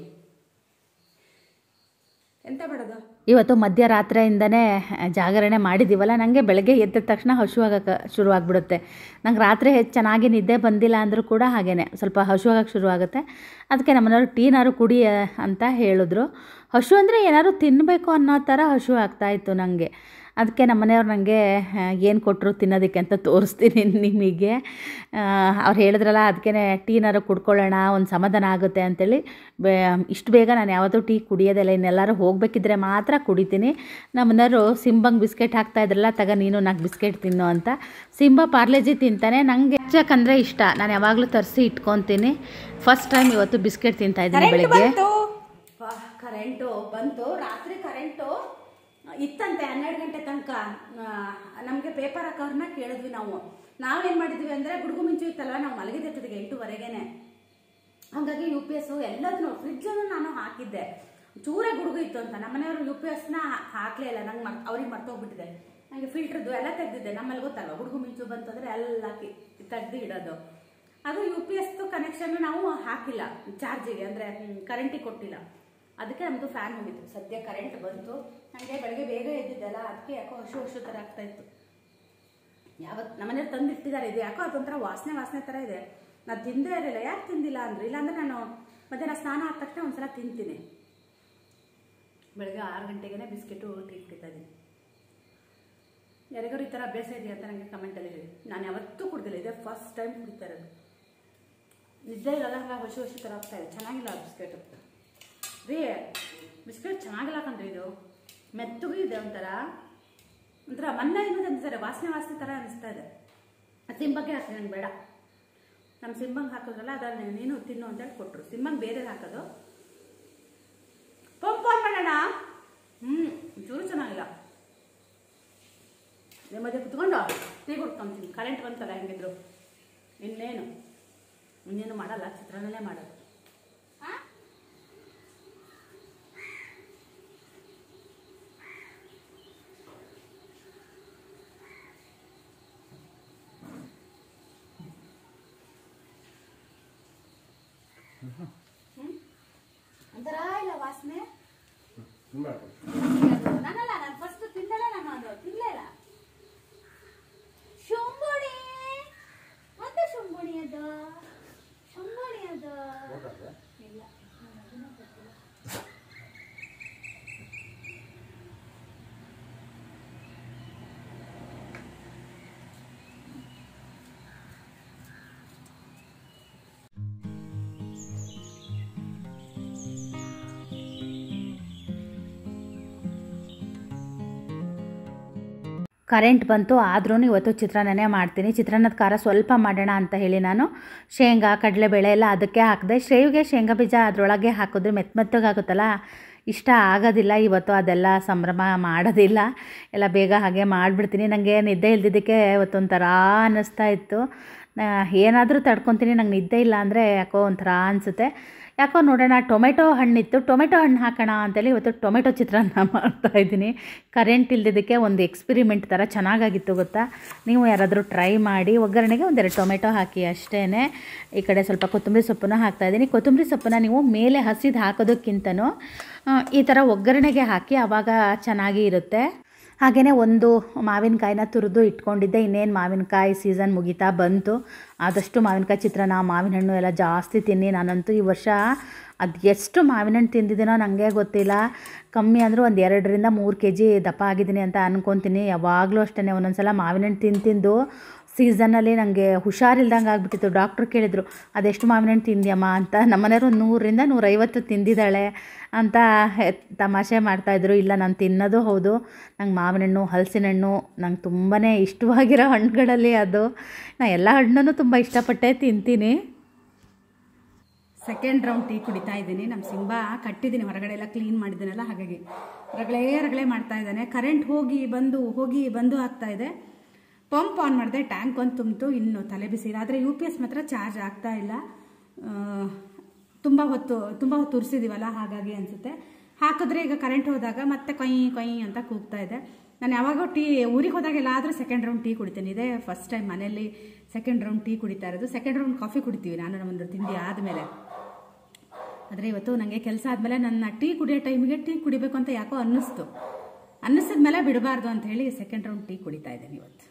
ಎಂತ ಮಾಡೋದು ಇವತ್ತು ಮಧ್ಯರಾತ್ರಿಯಿಂದನೇ ಜಾಗರಣೆ ಮಾಡಿದ್ದೀವಲ್ಲ ನನಗೆ ಬೆಳಗ್ಗೆ ಎದ್ದ ತಕ್ಷಣ ಹಸುವಾಗಕ್ಕೆ ಶುರುವಾಗ್ಬಿಡುತ್ತೆ ನಂಗೆ ರಾತ್ರಿ ಹೆಚ್ಚು ಚೆನ್ನಾಗಿ ನಿದ್ದೆ ಬಂದಿಲ್ಲ ಅಂದರೂ ಕೂಡ ಹಾಗೇ ಸ್ವಲ್ಪ ಹಸುವಾಗಕ್ಕೆ ಶುರುವಾಗುತ್ತೆ ಅದಕ್ಕೆ ನಮ್ಮನೆಯವರು ಟೀನಾರು ಕುಡಿ ಅಂತ ಹೇಳಿದ್ರು ಹಸು ಅಂದರೆ ಏನಾದ್ರು ತಿನ್ನಬೇಕು ಅನ್ನೋ ಥರ ಹಸು ಆಗ್ತಾಯಿತ್ತು ನನಗೆ ಅದಕ್ಕೆ ನಮ್ಮ ಮನೆಯವ್ರು ನನಗೆ ಏನು ಕೊಟ್ಟರು ತಿನ್ನೋದಕ್ಕೆ ಅಂತ ತೋರಿಸ್ತೀನಿ ನಿಮಗೆ ಅವ್ರು ಹೇಳಿದ್ರಲ್ಲ ಅದಕ್ಕೆ ಟೀನಾರು ಕುಡ್ಕೊಳ್ಳೋಣ ಒಂದು ಸಮಾಧಾನ ಆಗುತ್ತೆ ಅಂತೇಳಿ ಬೇ ಇಷ್ಟು ಬೇಗ ನಾನು ಯಾವತ್ತೂ ಟೀ ಕುಡಿಯೋದಿಲ್ಲ ಇನ್ನೆಲ್ಲರೂ ಹೋಗಬೇಕಿದ್ರೆ ಮಾತ್ರ ಕುಡಿತೀನಿ ನಮ್ಮ ಮನೆಯವರು ಸಿಂಬಂಗೆ ಬಿಸ್ಕೆಟ್ ಹಾಕ್ತಾ ಇದ್ರಲ್ಲ ತಗ ನೀನು ನಾಲ್ಕು ಬಿಸ್ಕೆಟ್ ತಿನ್ನು ಅಂತ ಸಿಂಬ ಪಾರ್ಲೆಜಿ ತಿಂತಾನೆ ನನಗೆ ಹೆಚ್ಚಕ್ಕಂದರೆ ಇಷ್ಟ ನಾನು ಯಾವಾಗಲೂ ತರಿಸಿ ಇಟ್ಕೊತೀನಿ ಫಸ್ಟ್ ಟೈಮ್ ಇವತ್ತು ಬಿಸ್ಕೆಟ್ ತಿಂತಾ ಇದ್ದೀನಿ ಬೆಳಗ್ಗೆ ಕರೆಂಟು ಬಂತು ರಾತ್ರಿ ಕರೆಂಟು ಇತ್ತಂತೆ ಹನ್ನೆರಡು ಗಂಟೆ ತನಕ ನಮಗೆ ಪೇಪರ್ ಹಾಕೋರ್ನ ಕೇಳಿದ್ವಿ ನಾವು ನಾವೇನು ಮಾಡಿದ್ವಿ ಅಂದರೆ ಗುಡುಗು ಮಿಂಚು ಇತ್ತಲ್ವ ನಾವು ಮಲಗಿದ್ದಿರ್ತದೆ ಎಂಟುವರೆಗೇನೆ ಹಾಗಾಗಿ ಯು ಪಿ ಎಸ್ ಎಲ್ಲದನ್ನು ಫ್ರಿಜ್ಜನ್ನು ನಾನು ಹಾಕಿದ್ದೆ ಚೂರೇ ಗುಡುಗು ಇತ್ತು ಅಂತ ನಮ್ಮನೆಯವರು ಯು ಪಿ ಎಸ್ನ ಹಾಕಲೇ ಇಲ್ಲ ನಂಗೆ ಮರ್ ಅವ್ರಿಗೆ ಮರ್ತೋಗ್ಬಿಟ್ಟಿದೆ ನನಗೆ ಫಿಲ್ಟ್ರದ್ದು ಎಲ್ಲ ತೆಗ್ದಿದ್ದೆ ನಮ್ಮಲ್ಲಿ ಗೊತ್ತಲ್ವ ಗುಡುಗು ಮಿಂಚು ಬಂತಂದ್ರೆ ಎಲ್ಲ ಕಿ- ತೆಗ್ದು ಇಡೋದು ಅದು ಯು ಪಿ ಎಸ್ದು ಕನೆಕ್ಷನ್ ನಾವು ಹಾಕಿಲ್ಲ ಚಾರ್ಜಿಗೆ ಅಂದರೆ ಕರೆಂಟಿಗೆ ಕೊಟ್ಟಿಲ್ಲ ಅದಕ್ಕೆ ನಮ್ಮದು ಫ್ಯಾನ್ ಹೋಗಿತ್ತು ಸದ್ಯ ಕರೆಂಟ್ ಬಂತು ನನಗೆ ಬೆಳಗ್ಗೆ ಬೇಗ ಎದ್ದಿದ್ದಲ್ಲ ಅದಕ್ಕೆ ಯಾಕೋ ಹಸು ಹಸು ಥರ ಆಗ್ತಾ ಇತ್ತು ಯಾವತ್ತು ನಮ್ಮನೇಲಿ ತಂದು ಇಟ್ಟಿದ್ದಾರೆ ಇದು ಯಾಕೋ ಅದೊಂಥರ ವಾಸನೆ ವಾಸನೆ ಥರ ಇದೆ ನಾನು ತಿಂದೇ ಇರಲಿಲ್ಲ ಯಾಕೆ ತಿಂದಿಲ್ಲ ಅಂದ್ರೆ ಇಲ್ಲಾಂದ್ರೆ ನಾನು ಮಧ್ಯಾಹ್ನ ಸ್ನಾನ ಆದ ತಕ್ಷಣ ಒಂದ್ಸಲ ತಿಂತೀನಿ ಬೆಳಗ್ಗೆ ಆರು ಗಂಟೆಗೆ ಬಿಸ್ಕೆಟು ಟೀ ಕುಡಿತಾ ಇದ್ದೀನಿ ಯಾರಿಗಾರು ಈ ಥರ ಅಭ್ಯಾಸ ಇದೆಯಾ ಅಂತ ನನಗೆ ಕಮೆಂಟಲ್ಲಿ ಹೇಳಿ ನಾನು ಯಾವತ್ತೂ ಕುಡ್ದಿಲ್ಲ ಇದೇ ಫಸ್ಟ್ ಟೈಮ್ ಕುಡಿತಾ ಇರೋದು ನಿದ್ದೆ ಇರಲ್ಲ ಹಂಗೆ ಹೊಸಿ ಹೊಸಿ ಥರ ಆಗ್ತಾ ಇದೆ ಚೆನ್ನಾಗಿಲ್ಲ ಬಿಸ್ಕೆಟು ರೀ ಬಿಸ್ಕೆಟ್ ಚೆನ್ನಾಗಿಲ್ಲ ಕಣ್ರಿ ಇದು ಮೆತ್ತಗೂ ಇದೆ ಒಂಥರ ಒಂಥರ ಮನ್ನ ಏನದು ಅಂತಾರೆ ವಾಸನೆ ವಾಸನೆ ಥರ ಅನಿಸ್ತಾ ಇದೆ ಸಿಂಬಕ್ಕೆ ಹಾಕಿ ನಂಗೆ ಬೇಡ ನಮ್ಮ ಸಿಂಬಂಗೆ ಹಾಕಿದ್ರಲ್ಲ ಅದನ್ನ ನೀನು ತಿನ್ನು ಅಂತೇಳಿ ಕೊಟ್ಟರು ಸಿಂಬಂಗೆ ಬೇರೆ ಹಾಕೋದು ಫೋನ್ ಫೋನ್ ಮಾಡೋಣ ಹ್ಞೂ ಚೂರು ಚೆನ್ನಾಗಿಲ್ಲ ನೆಮ್ಮದಿ ಕುತ್ಕೊಂಡು ಟೀ ಕುಡ್ಕೊಂತೀನಿ ಕರೆಂಟ್ ಬಂತಲ್ಲ ಹೆಂಗಿದ್ರು ಇನ್ನೇನು ಇನ್ನೇನು ಮಾಡಲ್ಲ ಚಿತ್ರಾನ್ನನೇ ಮಾಡೋದು ಒಂಥರ ಇಲ್ಲ ವಾಸನೆ ನಾನಲ್ಲ ನಾನು ಫಸ್ಟ್ ತಿನ್ನಲ್ಲ ನಾನು ಅದು ತಿನ್ನಲೇ ಇಲ್ಲ ಶುಂಭುಣಿ ಮತ್ತೆ ಶುಂಭುಣಿ ಅದು ಶುಂಭುಣಿ ಅದು ಇಲ್ಲ ಕರೆಂಟ್ ಬಂತು ಆದ್ರೂ ಇವತ್ತು ಚಿತ್ರಾನ್ನನೇ ಮಾಡ್ತೀನಿ ಚಿತ್ರಾನ್ನದ ಖಾರ ಸ್ವಲ್ಪ ಮಾಡೋಣ ಅಂತ ಹೇಳಿ ನಾನು ಶೇಂಗಾ ಕಡಲೆಬೇಳೆ ಎಲ್ಲ ಅದಕ್ಕೆ ಹಾಕಿದೆ ಶ್ರೇವಿಗೆ ಶೇಂಗಾ ಬೀಜ ಅದರೊಳಗೆ ಹಾಕಿದ್ರೆ ಮೆತ್ತ ಮೆತ್ತಗಾಗುತ್ತಲ್ಲ ಇಷ್ಟ ಆಗೋದಿಲ್ಲ ಇವತ್ತು ಅದೆಲ್ಲ ಸಂಭ್ರಮ ಮಾಡೋದಿಲ್ಲ ಎಲ್ಲ ಬೇಗ ಹಾಗೆ ಮಾಡಿಬಿಡ್ತೀನಿ ನನಗೆ ನಿದ್ದೆ ಇಲ್ದಿದ್ದಕ್ಕೆ ಇವತ್ತೊಂಥರ ಅನ್ನಿಸ್ತಾ ಇತ್ತು ಏನಾದರೂ ತಡ್ಕೊತೀನಿ ನಂಗೆ ನಿದ್ದೆ ಇಲ್ಲ ಅಂದರೆ ಯಾಕೋ ಒಂಥರ ಅನಿಸುತ್ತೆ ಯಾಕೋ ನೋಡೋಣ ಟೊಮೆಟೊ ಹಣ್ಣಿತ್ತು ಟೊಮೆಟೊ ಹಣ್ಣು ಹಾಕೋಣ ಅಂತೇಳಿ ಇವತ್ತು ಟೊಮೆಟೊ ಚಿತ್ರಾನ್ನ ಮಾಡ್ತಾ ಇದ್ದೀನಿ ಕರೆಂಟ್ ಇಲ್ದಿದ್ದಕ್ಕೆ ಒಂದು ಎಕ್ಸ್ಪಿರಿಮೆಂಟ್ ಥರ ಚೆನ್ನಾಗಾಗಿತ್ತು ಗೊತ್ತಾ ನೀವು ಯಾರಾದರೂ ಟ್ರೈ ಮಾಡಿ ಒಗ್ಗರಣೆಗೆ ಒಂದೆರಡು ಟೊಮೆಟೊ ಹಾಕಿ ಅಷ್ಟೇ ಈ ಕಡೆ ಸ್ವಲ್ಪ ಕೊತ್ತಂಬರಿ ಸೊಪ್ಪನ್ನು ಹಾಕ್ತಾ ಇದ್ದೀನಿ ಕೊತ್ತಂಬರಿ ಸೊಪ್ಪನ್ನು ನೀವು ಮೇಲೆ ಹಸಿದು ಹಾಕೋದಕ್ಕಿಂತನೂ ಆ, ಈ ಥರ ಒಗ್ಗರಣೆಗೆ ಹಾಕಿ ಆವಾಗ ಚೆನ್ನಾಗಿ ಇರುತ್ತೆ ಹಾಗೆಯೇ ಒಂದು ಮಾವಿನಕಾಯಿನ ತುರಿದು ಇಟ್ಕೊಂಡಿದ್ದೆ ಇನ್ನೇನು ಮಾವಿನಕಾಯಿ ಸೀಸನ್ ಮುಗಿತಾ ಬಂತು ಆದಷ್ಟು ಮಾವಿನಕಾಯಿ ಚಿತ್ರಾನ್ನ ಮಾವಿನ ಹಣ್ಣು ಎಲ್ಲ ಜಾಸ್ತಿ ತಿನ್ನಿ ನಾನಂತೂ ಈ ವರ್ಷ ಅದು ಎಷ್ಟು ಮಾವಿನ ಹಣ್ಣು ತಿಂದಿದ್ದೀನೋ ನನಗೆ ಗೊತ್ತಿಲ್ಲ ಕಮ್ಮಿ ಅಂದರೂ ಒಂದು ಎರಡರಿಂದ ಮೂರು ಕೆ ಜಿ ದಪ್ಪ ಆಗಿದ್ದೀನಿ ಅಂತ ಅನ್ಕೊತೀನಿ ಯಾವಾಗಲೂ ಅಷ್ಟೇ ಒಂದೊಂದು ಸಲ ಮಾವಿನ ಹಣ್ಣು ತಿಂದು ತಿಂದು ಸೀಸನಲ್ಲಿ ನನಗೆ ಹುಷಾರಿಲ್ದಂಗೆ ಆಗಿಬಿಟ್ಟಿತ್ತು ಡಾಕ್ಟ್ರು ಕೇಳಿದರು ಅದೆಷ್ಟು ಮಾವಿನ ಹಣ್ಣು ತಿಂದ್ಯಮ್ಮ ಅಂತ ನಮ್ಮನೆಯವರು ನೂರರಿಂದ ನೂರೈವತ್ತು ತಿಂದಿದ್ದಾಳೆ ಅಂತ ಹೆ- ತಮಾಷೆ ಮಾಡ್ತಾಯಿದ್ರು ಇಲ್ಲ ನಾನು ತಿನ್ನೋದು ಹೌದು ನಂಗೆ ಮಾವಿನ ಹಣ್ಣು ಹಲಸಿನ ಹಣ್ಣು ನಂಗೆ ತುಂಬಾ ಇಷ್ಟವಾಗಿರೋ ಹಣ್ಣುಗಳಲ್ಲಿ ಅದು ನಾನು ಎಲ್ಲ ಹಣ್ಣನ್ನು ತುಂಬ ಇಷ್ಟಪಟ್ಟೆ ತಿಂತೀನಿ ಸೆಕೆಂಡ್ ರೌಂಡ್ ಟೀ ಕುಡಿತಾ ಇದ್ದೀನಿ ನಮ್ಮ ಸಿಂಬಾ ಕಟ್ಟಿದ್ದೀನಿ ಹೊರಗಡೆ ಎಲ್ಲ ಕ್ಲೀನ್ ಮಾಡಿದ್ದೀನಲ್ಲ ಹಾಗಾಗಿ ರಗಳೆ ರಗಳೆ ಮಾಡ್ತಾ ಇದ್ದಾನೆ ಕರೆಂಟ್ ಹೋಗಿ ಬಂದು ಹೋಗಿ ಬಂದು ಆಗ್ತಾ ಇದೆ ಪಂಪ್ ಆನ್ ಮಾಡಿದೆ ಟ್ಯಾಂಕ್ ಒಂದು ತುಂಬಿತು ಇನ್ನು ತಲೆ ಬಿಸಿ ಇಲ್ಲ ಆದರೆ ಯು ಪಿ ಎಸ್ ಮಾತ್ರ ಚಾರ್ಜ್ ಆಗ್ತಾ ಇಲ್ಲ ತುಂಬ ಹೊತ್ತು ತುಂಬ ಹೊತ್ತು ಉರಿಸಿದೀವಲ್ಲ ಹಾಗಾಗಿ ಅನಿಸುತ್ತೆ ಹಾಕಿದ್ರೆ ಈಗ ಕರೆಂಟ್ ಹೋದಾಗ ಮತ್ತೆ ಕೊಯ್ ಕೊಯ್ ಅಂತ ಕೂಗ್ತಾ ಇದೆ ನಾನು ಯಾವಾಗೋ ಟೀ ಊರಿಗೆ ಹೋದಾಗ ಎಲ್ಲಾದರೂ ಸೆಕೆಂಡ್ ರೌಂಡ್ ಟೀ ಕುಡಿತೀನಿ ಇದೇ ಫಸ್ಟ್ ಟೈಮ್ ಮನೆಯಲ್ಲಿ ಸೆಕೆಂಡ್ ರೌಂಡ್ ಟೀ ಕುಡಿತಾ ಇರೋದು ಸೆಕೆಂಡ್ ರೌಂಡ್ ಕಾಫಿ ಕುಡಿತೀವಿ ನಾನು ನಮ್ಮದು ತಿಂಡಿ ಆದಮೇಲೆ ಆದರೆ ಇವತ್ತು ನನಗೆ ಕೆಲಸ ಆದಮೇಲೆ ನನ್ನ ಟೀ ಕುಡಿಯೋ ಟೈಮಿಗೆ ಟೀ ಕುಡಿಬೇಕು ಅಂತ ಯಾಕೋ ಅನ್ನಿಸ್ತು ಅನ್ನಿಸಿದ್ಮೇಲೆ ಬಿಡಬಾರ್ದು ಅಂತ ಹೇಳಿ ಸೆಕೆಂಡ್ ರೌಂಡ್ ಟೀ ಕುಡಿತಾ ಇದ್ದೀನಿ ಇವತ್ತು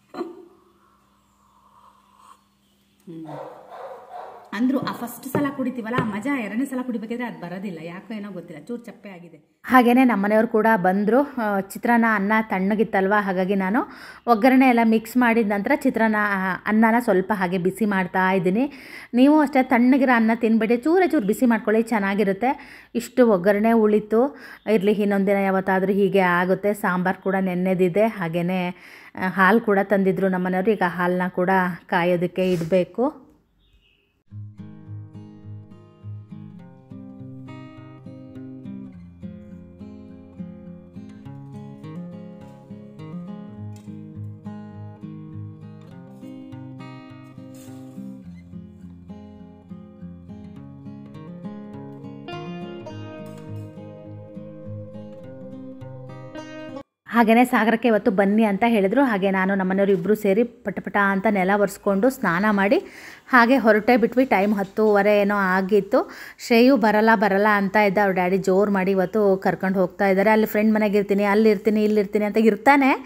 ಹ್ಞೂ ಅಂದ್ರು ಆ ಫಸ್ಟ್ ಸಲ ಕುಡಿತೀವಲ್ಲ ಆ ಮಜಾ ಎರಡನೇ ಸಲ ಕುಡಿಬೇಕಿದ್ರೆ ಅದು ಬರೋದಿಲ್ಲ ಯಾಕೋ ಏನೋ ಗೊತ್ತಿಲ್ಲ ಚೂರು ಚಪ್ಪೆ ಆಗಿದೆ ಹಾಗೆಯೇ ನಮ್ಮನೆಯವರು ಕೂಡ ಬಂದರು ಚಿತ್ರಾನ್ನ ಅನ್ನ ತಣ್ಣಗಿತ್ತಲ್ವ ಹಾಗಾಗಿ ನಾನು ಒಗ್ಗರಣೆ ಎಲ್ಲ ಮಿಕ್ಸ್ ಮಾಡಿದ ನಂತರ ಚಿತ್ರಾನ್ನ ಆ, ಅನ್ನನ ಸ್ವಲ್ಪ ಹಾಗೆ ಬಿಸಿ ಮಾಡ್ತಾ ಇದ್ದೀನಿ ನೀವು ಅಷ್ಟೇ ತಣ್ಣಗಿರೋ ಅನ್ನ ತಿನ್ಬೇಡಿ ಚೂರೇ ಚೂರು ಬಿಸಿ ಮಾಡ್ಕೊಳ್ಳಿ ಚೆನ್ನಾಗಿರುತ್ತೆ ಇಷ್ಟು ಒಗ್ಗರಣೆ ಉಳಿತು ಇರಲಿ ಇನ್ನೊಂದಿನ ಯಾವತ್ತಾದರೂ ಹೀಗೆ ಆಗುತ್ತೆ ಸಾಂಬಾರು ಕೂಡ ನೆನ್ನೆದಿದೆ ಹಾಗೆಯೇ ಹಾಲು ಕೂಡ ತಂದಿದ್ರು ನಮ್ಮನೆಯವರು ಈಗ ಹಾಲನ್ನ ಕೂಡ ಕಾಯೋದಕ್ಕೆ ಇಡಬೇಕು ಹಾಗೆಯೇ ಸಾಗರಕ್ಕೆ ಇವತ್ತು ಬನ್ನಿ ಅಂತ ಹೇಳಿದರು ಹಾಗೆ ನಾನು ನಮ್ಮನೆಯವರು ಇಬ್ಬರು ಸೇರಿ ಪಟಪಟ ಅಂತ ನೆಲ ಒರೆಸ್ಕೊಂಡು ಸ್ನಾನ ಮಾಡಿ ಹಾಗೆ ಹೊರಟೇ ಬಿಟ್ವಿ ಟೈಮ್ ಹತ್ತೂವರೆ ಏನೋ ಆಗಿತ್ತು ಶ್ರೇಯು ಬರಲ್ಲ ಬರಲ್ಲ ಅಂತ ಇದ್ದ ಅವ್ರ ಡ್ಯಾಡಿ ಜೋರು ಮಾಡಿ ಇವತ್ತು ಕರ್ಕೊಂಡು ಹೋಗ್ತಾ ಇದ್ದಾರೆ ಅಲ್ಲಿ ಫ್ರೆಂಡ್ ಮನೆಗೆ ಇರ್ತೀನಿ ಅಲ್ಲಿ ಇರ್ತೀನಿ ಇಲ್ಲಿ ಇರ್ತೀನಿ ಅಂತ ಇರ್ತಾನೆ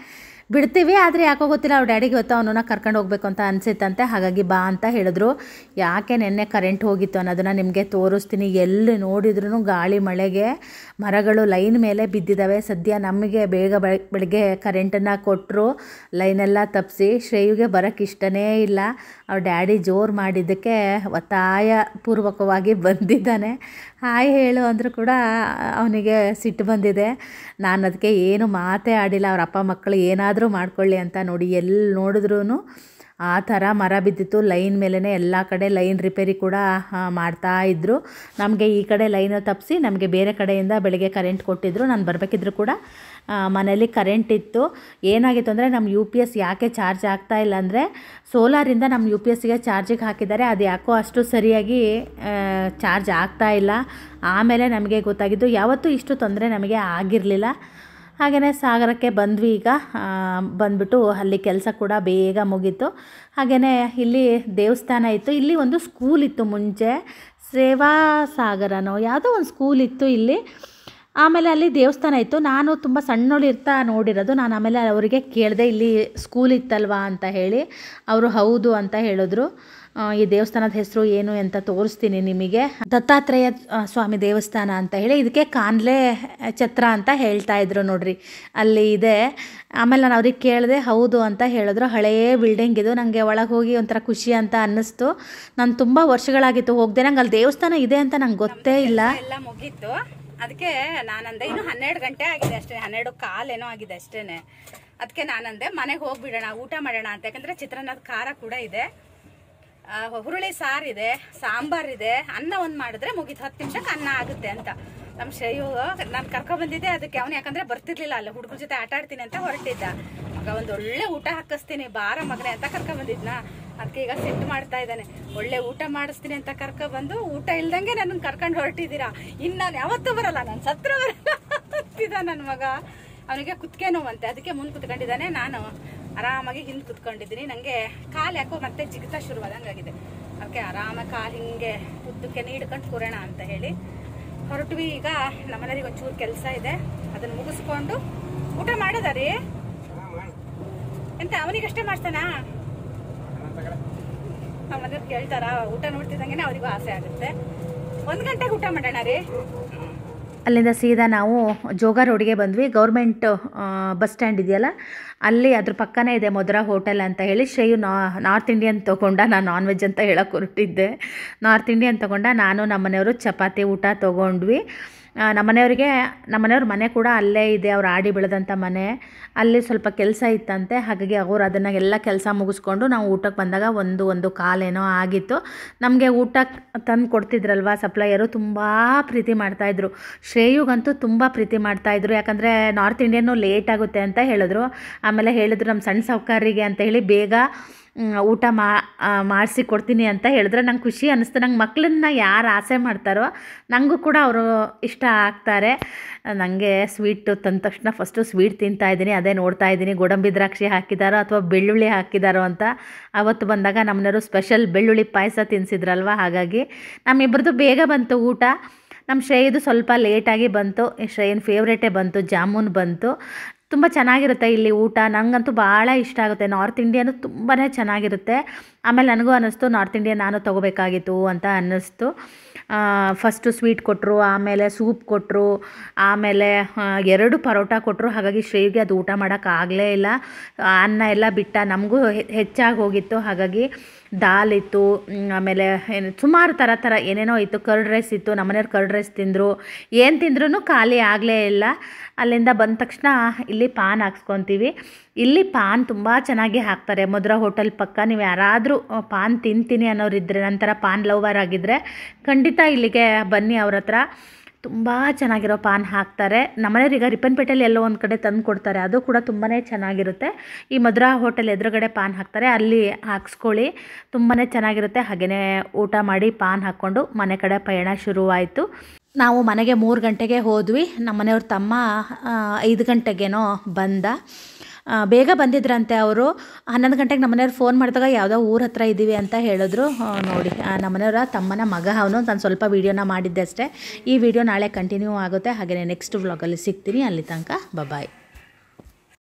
ಬಿಡ್ತೀವಿ ಆದರೆ ಯಾಕೋ ಗೊತ್ತಿಲ್ಲ ಅವ್ರ ಡ್ಯಾಡಿಗೆ ಗೊತ್ತು ಅವನನ್ನ ಕರ್ಕೊಂಡು ಹೋಗ್ಬೇಕು ಅಂತ ಅನಿಸಿತ್ತಂತೆ ಹಾಗಾಗಿ ಬಾ ಅಂತ ಹೇಳಿದ್ರು ಯಾಕೆ ನೆನ್ನೆ ಕರೆಂಟ್ ಹೋಗಿತ್ತು ಅನ್ನೋದನ್ನು ನಿಮಗೆ ತೋರಿಸ್ತೀನಿ ಎಲ್ಲಿ ನೋಡಿದ್ರೂ ಗಾಳಿ ಮಳೆಗೆ ಮರಗಳು ಲೈನ್ ಮೇಲೆ ಬಿದ್ದಿದ್ದಾವೆ ಸದ್ಯ ನಮಗೆ ಬೇಗ ಬೆಳ- ಬೆಳಗ್ಗೆ ಕರೆಂಟನ್ನು ಕೊಟ್ಟರು ಲೈನೆಲ್ಲ ತಪ್ಪಿಸಿ ಶ್ರೇಯುಗೆ ಬರೋಕ್ಕೆ ಇಷ್ಟನೇ ಇಲ್ಲ ಅವ್ರ ಡ್ಯಾಡಿ ಜೋರು ಮಾಡಿದ್ದಕ್ಕೆ ಒತ್ತಾಯ ಪೂರ್ವಕವಾಗಿ ಬಂದಿದ್ದಾನೆ ಹಾಯ್ ಹೇಳು ಅಂದರೂ ಕೂಡ ಅವನಿಗೆ ಸಿಟ್ಟು ಬಂದಿದೆ ನಾನು ಅದಕ್ಕೆ ಏನು ಮಾತೇ ಆಡಿಲ್ಲ ಅವ್ರ ಅಪ್ಪ ಮಕ್ಕಳು ಏನಾದರೂ ಮಾಡ್ಕೊಳ್ಳಿ ಅಂತ ನೋಡಿ ಎಲ್ಲಿ ನೋಡಿದ್ರೂ ಆ ಥರ ಮರ ಬಿದ್ದಿತ್ತು ಲೈನ್ ಮೇಲೇ ಎಲ್ಲ ಕಡೆ ಲೈನ್ ರಿಪೇರಿ ಕೂಡ ಆ, ಮಾಡ್ತಾ ಇದ್ದರು ನಮಗೆ ಈ ಕಡೆ ಲೈನ್ ತಪ್ಪಿಸಿ ನಮಗೆ ಬೇರೆ ಕಡೆಯಿಂದ ಬೆಳಗ್ಗೆ ಕರೆಂಟ್ ಕೊಟ್ಟಿದ್ರು ನಾನು ಬರಬೇಕಿದ್ರು ಕೂಡ ಆ, ಮನೇಲಿ ಕರೆಂಟ್ ಇತ್ತು ಏನಾಗಿತ್ತು ಅಂದರೆ ನಮ್ಮ ಯು ಪಿ ಎಸ್ ಯಾಕೆ ಚಾರ್ಜ್ ಆಗ್ತಾ ಇಲ್ಲ ಅಂದರೆ ಸೋಲಾರಿಂದ ನಮ್ಮ ಯು ಪಿ ಎಸ್ಸಿಗೆ ಚಾರ್ಜಿಗೆ ಹಾಕಿದ್ದಾರೆ ಅದು ಯಾಕೋ ಅಷ್ಟು ಸರಿಯಾಗಿ ಚಾರ್ಜ್ ಆಗ್ತಾ ಇಲ್ಲ ಆಮೇಲೆ ನಮಗೆ ಗೊತ್ತಾಗಿದ್ದು ಯಾವತ್ತೂ ಇಷ್ಟು ತೊಂದರೆ ನಮಗೆ ಆಗಿರಲಿಲ್ಲ ಹಾಗೆಯೇ ಸಾಗರಕ್ಕೆ ಬಂದ್ವಿ ಈಗ ಆ, ಬಂದ್ಬಿಟ್ಟು ಅಲ್ಲಿ ಕೆಲಸ ಕೂಡ ಬೇಗ ಮುಗೀತು ಹಾಗೆಯೇ ಇಲ್ಲಿ ದೇವಸ್ಥಾನ ಇತ್ತು ಇಲ್ಲಿ ಒಂದು ಸ್ಕೂಲ್ ಇತ್ತು ಮುಂಚೆ ಸೇವಾ ಸಾಗರನೋ ಯಾವುದೋ ಒಂದು ಸ್ಕೂಲ್ ಇತ್ತು ಇಲ್ಲಿ ಆಮೇಲೆ ಅಲ್ಲಿ ದೇವಸ್ಥಾನ ಇತ್ತು ನಾನು ತುಂಬ ಸಣ್ಣೋಳಿರ್ತಾ ನೋಡಿರೋದು ನಾನು ಆಮೇಲೆ ಅವರಿಗೆ ಕೇಳಿದೆ ಇಲ್ಲಿ ಸ್ಕೂಲ್ ಇತ್ತಲ್ವಾ ಅಂತ ಹೇಳಿ ಅವರು ಹೌದು ಅಂತ ಹೇಳಿದ್ರು ಆ, ಈ ದೇವಸ್ಥಾನದ ಹೆಸರು ಏನು ಅಂತ ತೋರಿಸ್ತೀನಿ ನಿಮಗೆ ದತ್ತಾತ್ರೇಯ ಆ, ಸ್ವಾಮಿ ದೇವಸ್ಥಾನ ಅಂತ ಹೇಳಿ ಇದಕ್ಕೆ ಕಾನ್ಲೆ ಛತ್ರ ಅಂತ ಹೇಳ್ತಾ ಇದ್ರು ನೋಡ್ರಿ ಅಲ್ಲಿ ಇದೆ ಆಮೇಲೆ ನಾನು ಅವ್ರಿಗೆ ಕೇಳಿದೆ ಹೌದು ಅಂತ ಹೇಳಿದ್ರು ಹಳೆಯ ಬಿಲ್ಡಿಂಗ್ ಇದು ನನಗೆ ಒಳಗೆ ಹೋಗಿ ಒಂಥರ ಖುಷಿ ಅಂತ ಅನ್ನಿಸ್ತು ನಾನು ತುಂಬ ವರ್ಷಗಳಾಗಿತ್ತು ಹೋಗದೆ ನಂಗೆ ಅಲ್ಲಿ ದೇವಸ್ಥಾನ ಇದೆ ಅಂತ ನಂಗೆ ಗೊತ್ತೇ ಇಲ್ಲ ಎಲ್ಲ ಮುಗೀತು ಅದಕ್ಕೆ ನಾನಂದೆ ಇನ್ನು ಹನ್ನೆರಡು ಗಂಟೆ ಆಗಿದೆ ಅಷ್ಟೇ ಹನ್ನೆರಡು ಕಾಲೇನೋ ಆಗಿದೆ ಅಷ್ಟೇನೆ ಅದಕ್ಕೆ ನಾನಂದೆ ಮನೆಗೆ ಹೋಗ್ಬಿಡೋಣ ಊಟ ಮಾಡೋಣ ಅಂತ ಯಾಕಂದ್ರೆ ಚಿತ್ರಾನ್ನದ ಖಾರ ಕೂಡ ಇದೆ ಆ, ಹುರುಳಿ ಸಾರಿದೆ ಸಾಂಬಾರಿದೆ ಅನ್ನ ಒಂದು ಮಾಡಿದ್ರೆ ಮುಗೀತು ಹತ್ತು ನಿಮಿಷಕ್ಕೆ ಅನ್ನ ಆಗುತ್ತೆ ಅಂತ ನಮ್ಮ ಶ್ರೇಯು ನಾನು ಕರ್ಕೊಂಡ್ ಬಂದಿದ್ದೆ ಅದಕ್ಕೆ ಅವನು ಯಾಕಂದ್ರೆ ಬರ್ತಿರ್ಲಿಲ್ಲ ಅಲ್ಲ ಹುಡುಗರ ಜೊತೆ ಆಟ ಆಡ್ತೀನಿ ಅಂತ ಹೊರಟಿದ್ದ ಮಗ ಒಂದು ಒಳ್ಳೆ ಊಟ ಹಾಕಿಸ್ತೀನಿ ಬಾರ ಮಗನೆ ಅಂತ ಕರ್ಕೊಂಡ್ ಬಂದಿದ್ನ ಅದಕ್ಕೆ ಈಗ ಸೆಟ್ ಮಾಡ್ತಾ ಇದ್ದಾನೆ ಒಳ್ಳೆ ಊಟ ಮಾಡಿಸ್ತೀನಿ ಅಂತ ಕರ್ಕೊ ಬಂದು ಊಟ ಇಲ್ದಂಗೆ ನನ್ನ ಕರ್ಕೊಂಡು ಹೊರಟಿದ್ದೀರಾ ಇನ್ನು ನಾನು ಯಾವತ್ತೂ ಬರಲ್ಲ ನಾನು ಸತ್ರ ಬರಲ್ಲ ಅಂತಿದ್ದ ನನ್ನ ಮಗ ಅವನಿಗೆ ಕುತ್ಕೆ ನೋವಂತೆ ಅದಕ್ಕೆ ಮುಂದೆ ಕುತ್ಕೊಂಡಿದ್ದಾನೆ ನಾನು ಆರಾಮಾಗಿ ಹಿಂದೆ ಕುತ್ಕೊಂಡಿದ್ದೀನಿ ನನಗೆ ಕಾಲು ಯಾಕೋ ಮತ್ತೆ ಜಿಗಿತ ಶುರುವಾದಂಗಾಗಿದೆ ಅದಕ್ಕೆ ಆರಾಮಾಗಿ ಕಾಲು ಹಿಂಗೆ ಉದ್ದಕ್ಕೆ ನೀಡ್ಕೊಂಡು ಕೂರೋಣ ಅಂತ ಹೇಳಿ ಹೊರಟ್ವಿ ಈಗ ನಮ್ಮನೆಯವ್ರಿಗೆ ಒಂಚೂರು ಕೆಲಸ ಇದೆ ಅದನ್ನ ಮುಗಿಸ್ಕೊಂಡು ಊಟ ಮಾಡೋದ ರೀ ಎಂತ ಅವನಿಗಷ್ಟೇ ಮಾಡ್ತಾನಾ ನಮ್ಮ ಮನೆಯವ್ರು ಕೇಳ್ತಾರ ಊಟ ನೋಡ್ತಿದ್ದಂಗೆ ಅವರಿಗೂ ಆಸೆ ಆಗುತ್ತೆ ಒಂದ್ ಗಂಟೆಗೆ ಊಟ ಮಾಡೋಣ ರೀ ಅಲ್ಲಿಂದ ಸೀದಾ ನಾವು ಜೋಗ ರೋಡ್ಗೆ ಬಂದ್ವಿ ಗೌರ್ಮೆಂಟ್ ಬಸ್ ಸ್ಟ್ಯಾಂಡ್ ಇದೆಯಲ್ಲ ಅಲ್ಲಿ ಅದ್ರ ಪಕ್ಕನೇ ಇದೆ ಮಧುರಾ ಹೋಟೆಲ್ ಅಂತ ಹೇಳಿ ಶ್ರೇಯು ನಾ ನಾರ್ತ್ ಇಂಡಿಯನ್ ತೊಗೊಂಡ ನಾನು ನಾನ್ ವೆಜ್ ಅಂತ ಹೇಳಕ್ಕೆ ಹೊರಟಿದ್ದೆ ನಾರ್ತ್ ಇಂಡಿಯನ್ ತೊಗೊಂಡ ನಾನು ನಮ್ಮನೆಯವರು ಚಪಾತಿ ಊಟ ತೊಗೊಂಡ್ವಿ ಆ, ನಮ್ಮನೆಯವ್ರಿಗೆ ನಮ್ಮನೆಯವ್ರ ಮನೆ ಕೂಡ ಅಲ್ಲೇ ಇದೆ ಅವ್ರು ಆಡಿ ಬೆಳೆದಂಥ ಮನೆ ಅಲ್ಲಿ ಸ್ವಲ್ಪ ಕೆಲಸ ಇತ್ತಂತೆ ಹಾಗಾಗಿ ಅವರು ಅದನ್ನು ಎಲ್ಲ ಕೆಲಸ ಮುಗಿಸ್ಕೊಂಡು ನಾವು ಊಟಕ್ಕೆ ಬಂದಾಗ ಒಂದು ಒಂದು ಕಾಲೇನೋ ಆಗಿತ್ತು ನಮಗೆ ಊಟ ತಂದು ಕೊಡ್ತಿದ್ರಲ್ವ ಸಪ್ಲೈಯರು ತುಂಬ ಪ್ರೀತಿ ಮಾಡ್ತಾಯಿದ್ರು ಶ್ರೇಯುಗಂತೂ ತುಂಬ ಪ್ರೀತಿ ಮಾಡ್ತಾಯಿದ್ರು ಯಾಕಂದರೆ ನಾರ್ತ್ ಇಂಡಿಯನ್ನು ಲೇಟ್ ಆಗುತ್ತೆ ಅಂತ ಹೇಳಿದ್ರು ಆಮೇಲೆ ಹೇಳಿದ್ರು ನಮ್ಮ ಸಣ್ಣ ಸಾಹುಕಾರಿಗೆ ಅಂತ ಹೇಳಿ ಬೇಗ ಮ್, ಊಟ ಮಾ ಮಾಡಿಸಿ ಕೊಡ್ತೀನಿ ಅಂತ ಹೇಳಿದ್ರೆ ನಂಗೆ ಖುಷಿ ಅನ್ನಿಸ್ತು ನಂಗೆ ಮಕ್ಕಳನ್ನ ಯಾರು ಆಸೆ ಮಾಡ್ತಾರೋ ನನಗೂ ಕೂಡ ಅವರು ಇಷ್ಟ ಆಗ್ತಾರೆ ನನಗೆ ಸ್ವೀಟ್ ತಂದ ತಕ್ಷಣ ಫಸ್ಟು ಸ್ವೀಟ್ ತಿಂತಾ ಇದ್ದೀನಿ ಅದೇ ನೋಡ್ತಾ ಇದ್ದೀನಿ ಗೋಡಂಬಿ ದ್ರಾಕ್ಷಿ ಹಾಕಿದಾರೋ ಅಥವಾ ಬೆಳ್ಳುಳ್ಳಿ ಹಾಕಿದಾರೋ ಅಂತ ಅವತ್ತು ಬಂದಾಗ ನಮ್ಮನೆಯವರು ಸ್ಪೆಷಲ್ ಬೆಳ್ಳುಳ್ಳಿ ಪಾಯಸ ತಿನ್ನಿಸಿದ್ರಲ್ವ ಹಾಗಾಗಿ ನಮ್ಮಿಬ್ಬರದು ಬೇಗ ಬಂತು ಊಟ ನಮ್ಮ ಶ್ರೇಯದು ಸ್ವಲ್ಪ ಲೇಟಾಗಿ ಬಂತು ಶ್ರೇಯನ್ ಫೇವ್ರೇಟೇ ಬಂತು ಜಾಮೂನ್ ಬಂತು ತುಂಬ ಚೆನ್ನಾಗಿರುತ್ತೆ ಇಲ್ಲಿ ಊಟ ನನಗಂತೂ ಭಾಳ ಇಷ್ಟ ಆಗುತ್ತೆ ನಾರ್ತ್ ಇಂಡಿಯನು ತುಂಬಾ ಚೆನ್ನಾಗಿರುತ್ತೆ ಆಮೇಲೆ ನನಗೂ ಅನ್ನಿಸ್ತು ನಾರ್ತ್ ಇಂಡಿಯನ್ ನಾನು ತೊಗೋಬೇಕಾಗಿತ್ತು ಅಂತ ಅನ್ನಿಸ್ತು ಫಸ್ಟು ಸ್ವೀಟ್ ಕೊಟ್ಟರು ಆಮೇಲೆ ಸೂಪ್ ಕೊಟ್ಟರು ಆಮೇಲೆ ಆ, ಎರಡು ಪರೋಟ ಕೊಟ್ಟರು ಹಾಗಾಗಿ ಶ್ರೇವಿಗೆ ಅದು ಊಟ ಮಾಡೋಕ್ಕಾಗಲೇ ಇಲ್ಲ ಅನ್ನ ಎಲ್ಲ ಬಿಟ್ಟ ನಮಗೂ ಹೆಚ್ಚಾಗಿ ಹೋಗಿತ್ತು ಹಾಗಾಗಿ ದಾಲ್ ಇತ್ತು ಮ್, ಆಮೇಲೆ ಏನು ಸುಮಾರು ಥರ ಥರ ಏನೇನೋ ಇತ್ತು ಕರ್ಡ್ ರೈಸ್ ಇತ್ತು ನಮ್ಮನೆಯವ್ರು ಕರ್ಡ್ ರೈಸ್ ತಿಂದರು ಏನು ತಿಂದ್ರೂ ಖಾಲಿ ಆಗಲೇ ಇಲ್ಲ ಅಲ್ಲಿಂದ ಬಂದ ತಕ್ಷಣ ಇಲ್ಲಿ ಪಾನ್ ಹಾಕ್ಸ್ಕೊತೀವಿ ಇಲ್ಲಿ ಪಾನ್ ತುಂಬ ಚೆನ್ನಾಗಿ ಹಾಕ್ತಾರೆ ಮಧುರಾ ಹೋಟೆಲ್ ಪಕ್ಕ ನೀವು ಯಾರಾದರೂ ಪಾನ್ ತಿಂತೀನಿ ಅನ್ನೋರಿದ್ದರೆ ನಂತರ ಪಾನ್ ಲವರ್ ಆಗಿದ್ದರೆ ಖಂಡಿತ ಇಲ್ಲಿಗೆ ಬನ್ನಿ ಅವ್ರ ಹತ್ರ ತುಂಬ ಚೆನ್ನಾಗಿರೋ ಪಾನ್ ಹಾಕ್ತಾರೆ ನಮ್ಮನೆಯವ್ರು ಈಗ ರಿಪ್ಪನ್ಪೇಟೆಯಲ್ಲಿ ಎಲ್ಲೋ ಒಂದು ಕಡೆ ತಂದು ಕೊಡ್ತಾರೆ ಅದು ಕೂಡ ತುಂಬಾ ಚೆನ್ನಾಗಿರುತ್ತೆ ಈ ಮಧುರಾ ಹೋಟೆಲ್ ಎದುರುಗಡೆ ಪಾನ್ ಹಾಕ್ತಾರೆ ಅಲ್ಲಿ ಹಾಕ್ಸ್ಕೊಳ್ಳಿ ತುಂಬಾ ಚೆನ್ನಾಗಿರುತ್ತೆ ಹಾಗೆಯೇ ಊಟ ಮಾಡಿ ಪಾನ್ ಹಾಕ್ಕೊಂಡು ಮನೆ ಕಡೆ ಪಯಣ ಶುರುವಾಯಿತು ನಾವು ಮನೆಗೆ ಮೂರು ಗಂಟೆಗೆ ಹೋದ್ವಿ ನಮ್ಮನೆಯವ್ರ ತಮ್ಮ ಆ, ಐದು ಗಂಟೆಗೇನೋ ಬಂದ ಆ, ಬೇಗ ಬಂದಿದ್ರಂತೆ ಅವರು ಹನ್ನೊಂದು ಗಂಟೆಗೆ ನಮ್ಮನೆಯವ್ರು ಫೋನ್ ಮಾಡಿದಾಗ ಯಾವುದೋ ಊರ ಹತ್ರ ಇದ್ದೀವಿ ಅಂತ ಹೇಳಿದ್ರು ಆ, ನೋಡಿ ಆ, ನಮ್ಮನೆಯವರ ತಮ್ಮನ ಮಗ ಅವನು ನಾನು ಸ್ವಲ್ಪ ವೀಡಿಯೋನ ಮಾಡಿದ್ದೆ ಅಷ್ಟೇ ಈ ವಿಡಿಯೋ ನಾಳೆ ಕಂಟಿನ್ಯೂ ಆಗುತ್ತೆ ಹಾಗೆಯೇ ನೆಕ್ಸ್ಟ್ ವ್ಲಾಗಲ್ಲಿ ಸಿಗ್ತೀನಿ ಅಲ್ಲಿ ತನಕ ಬಾಯ್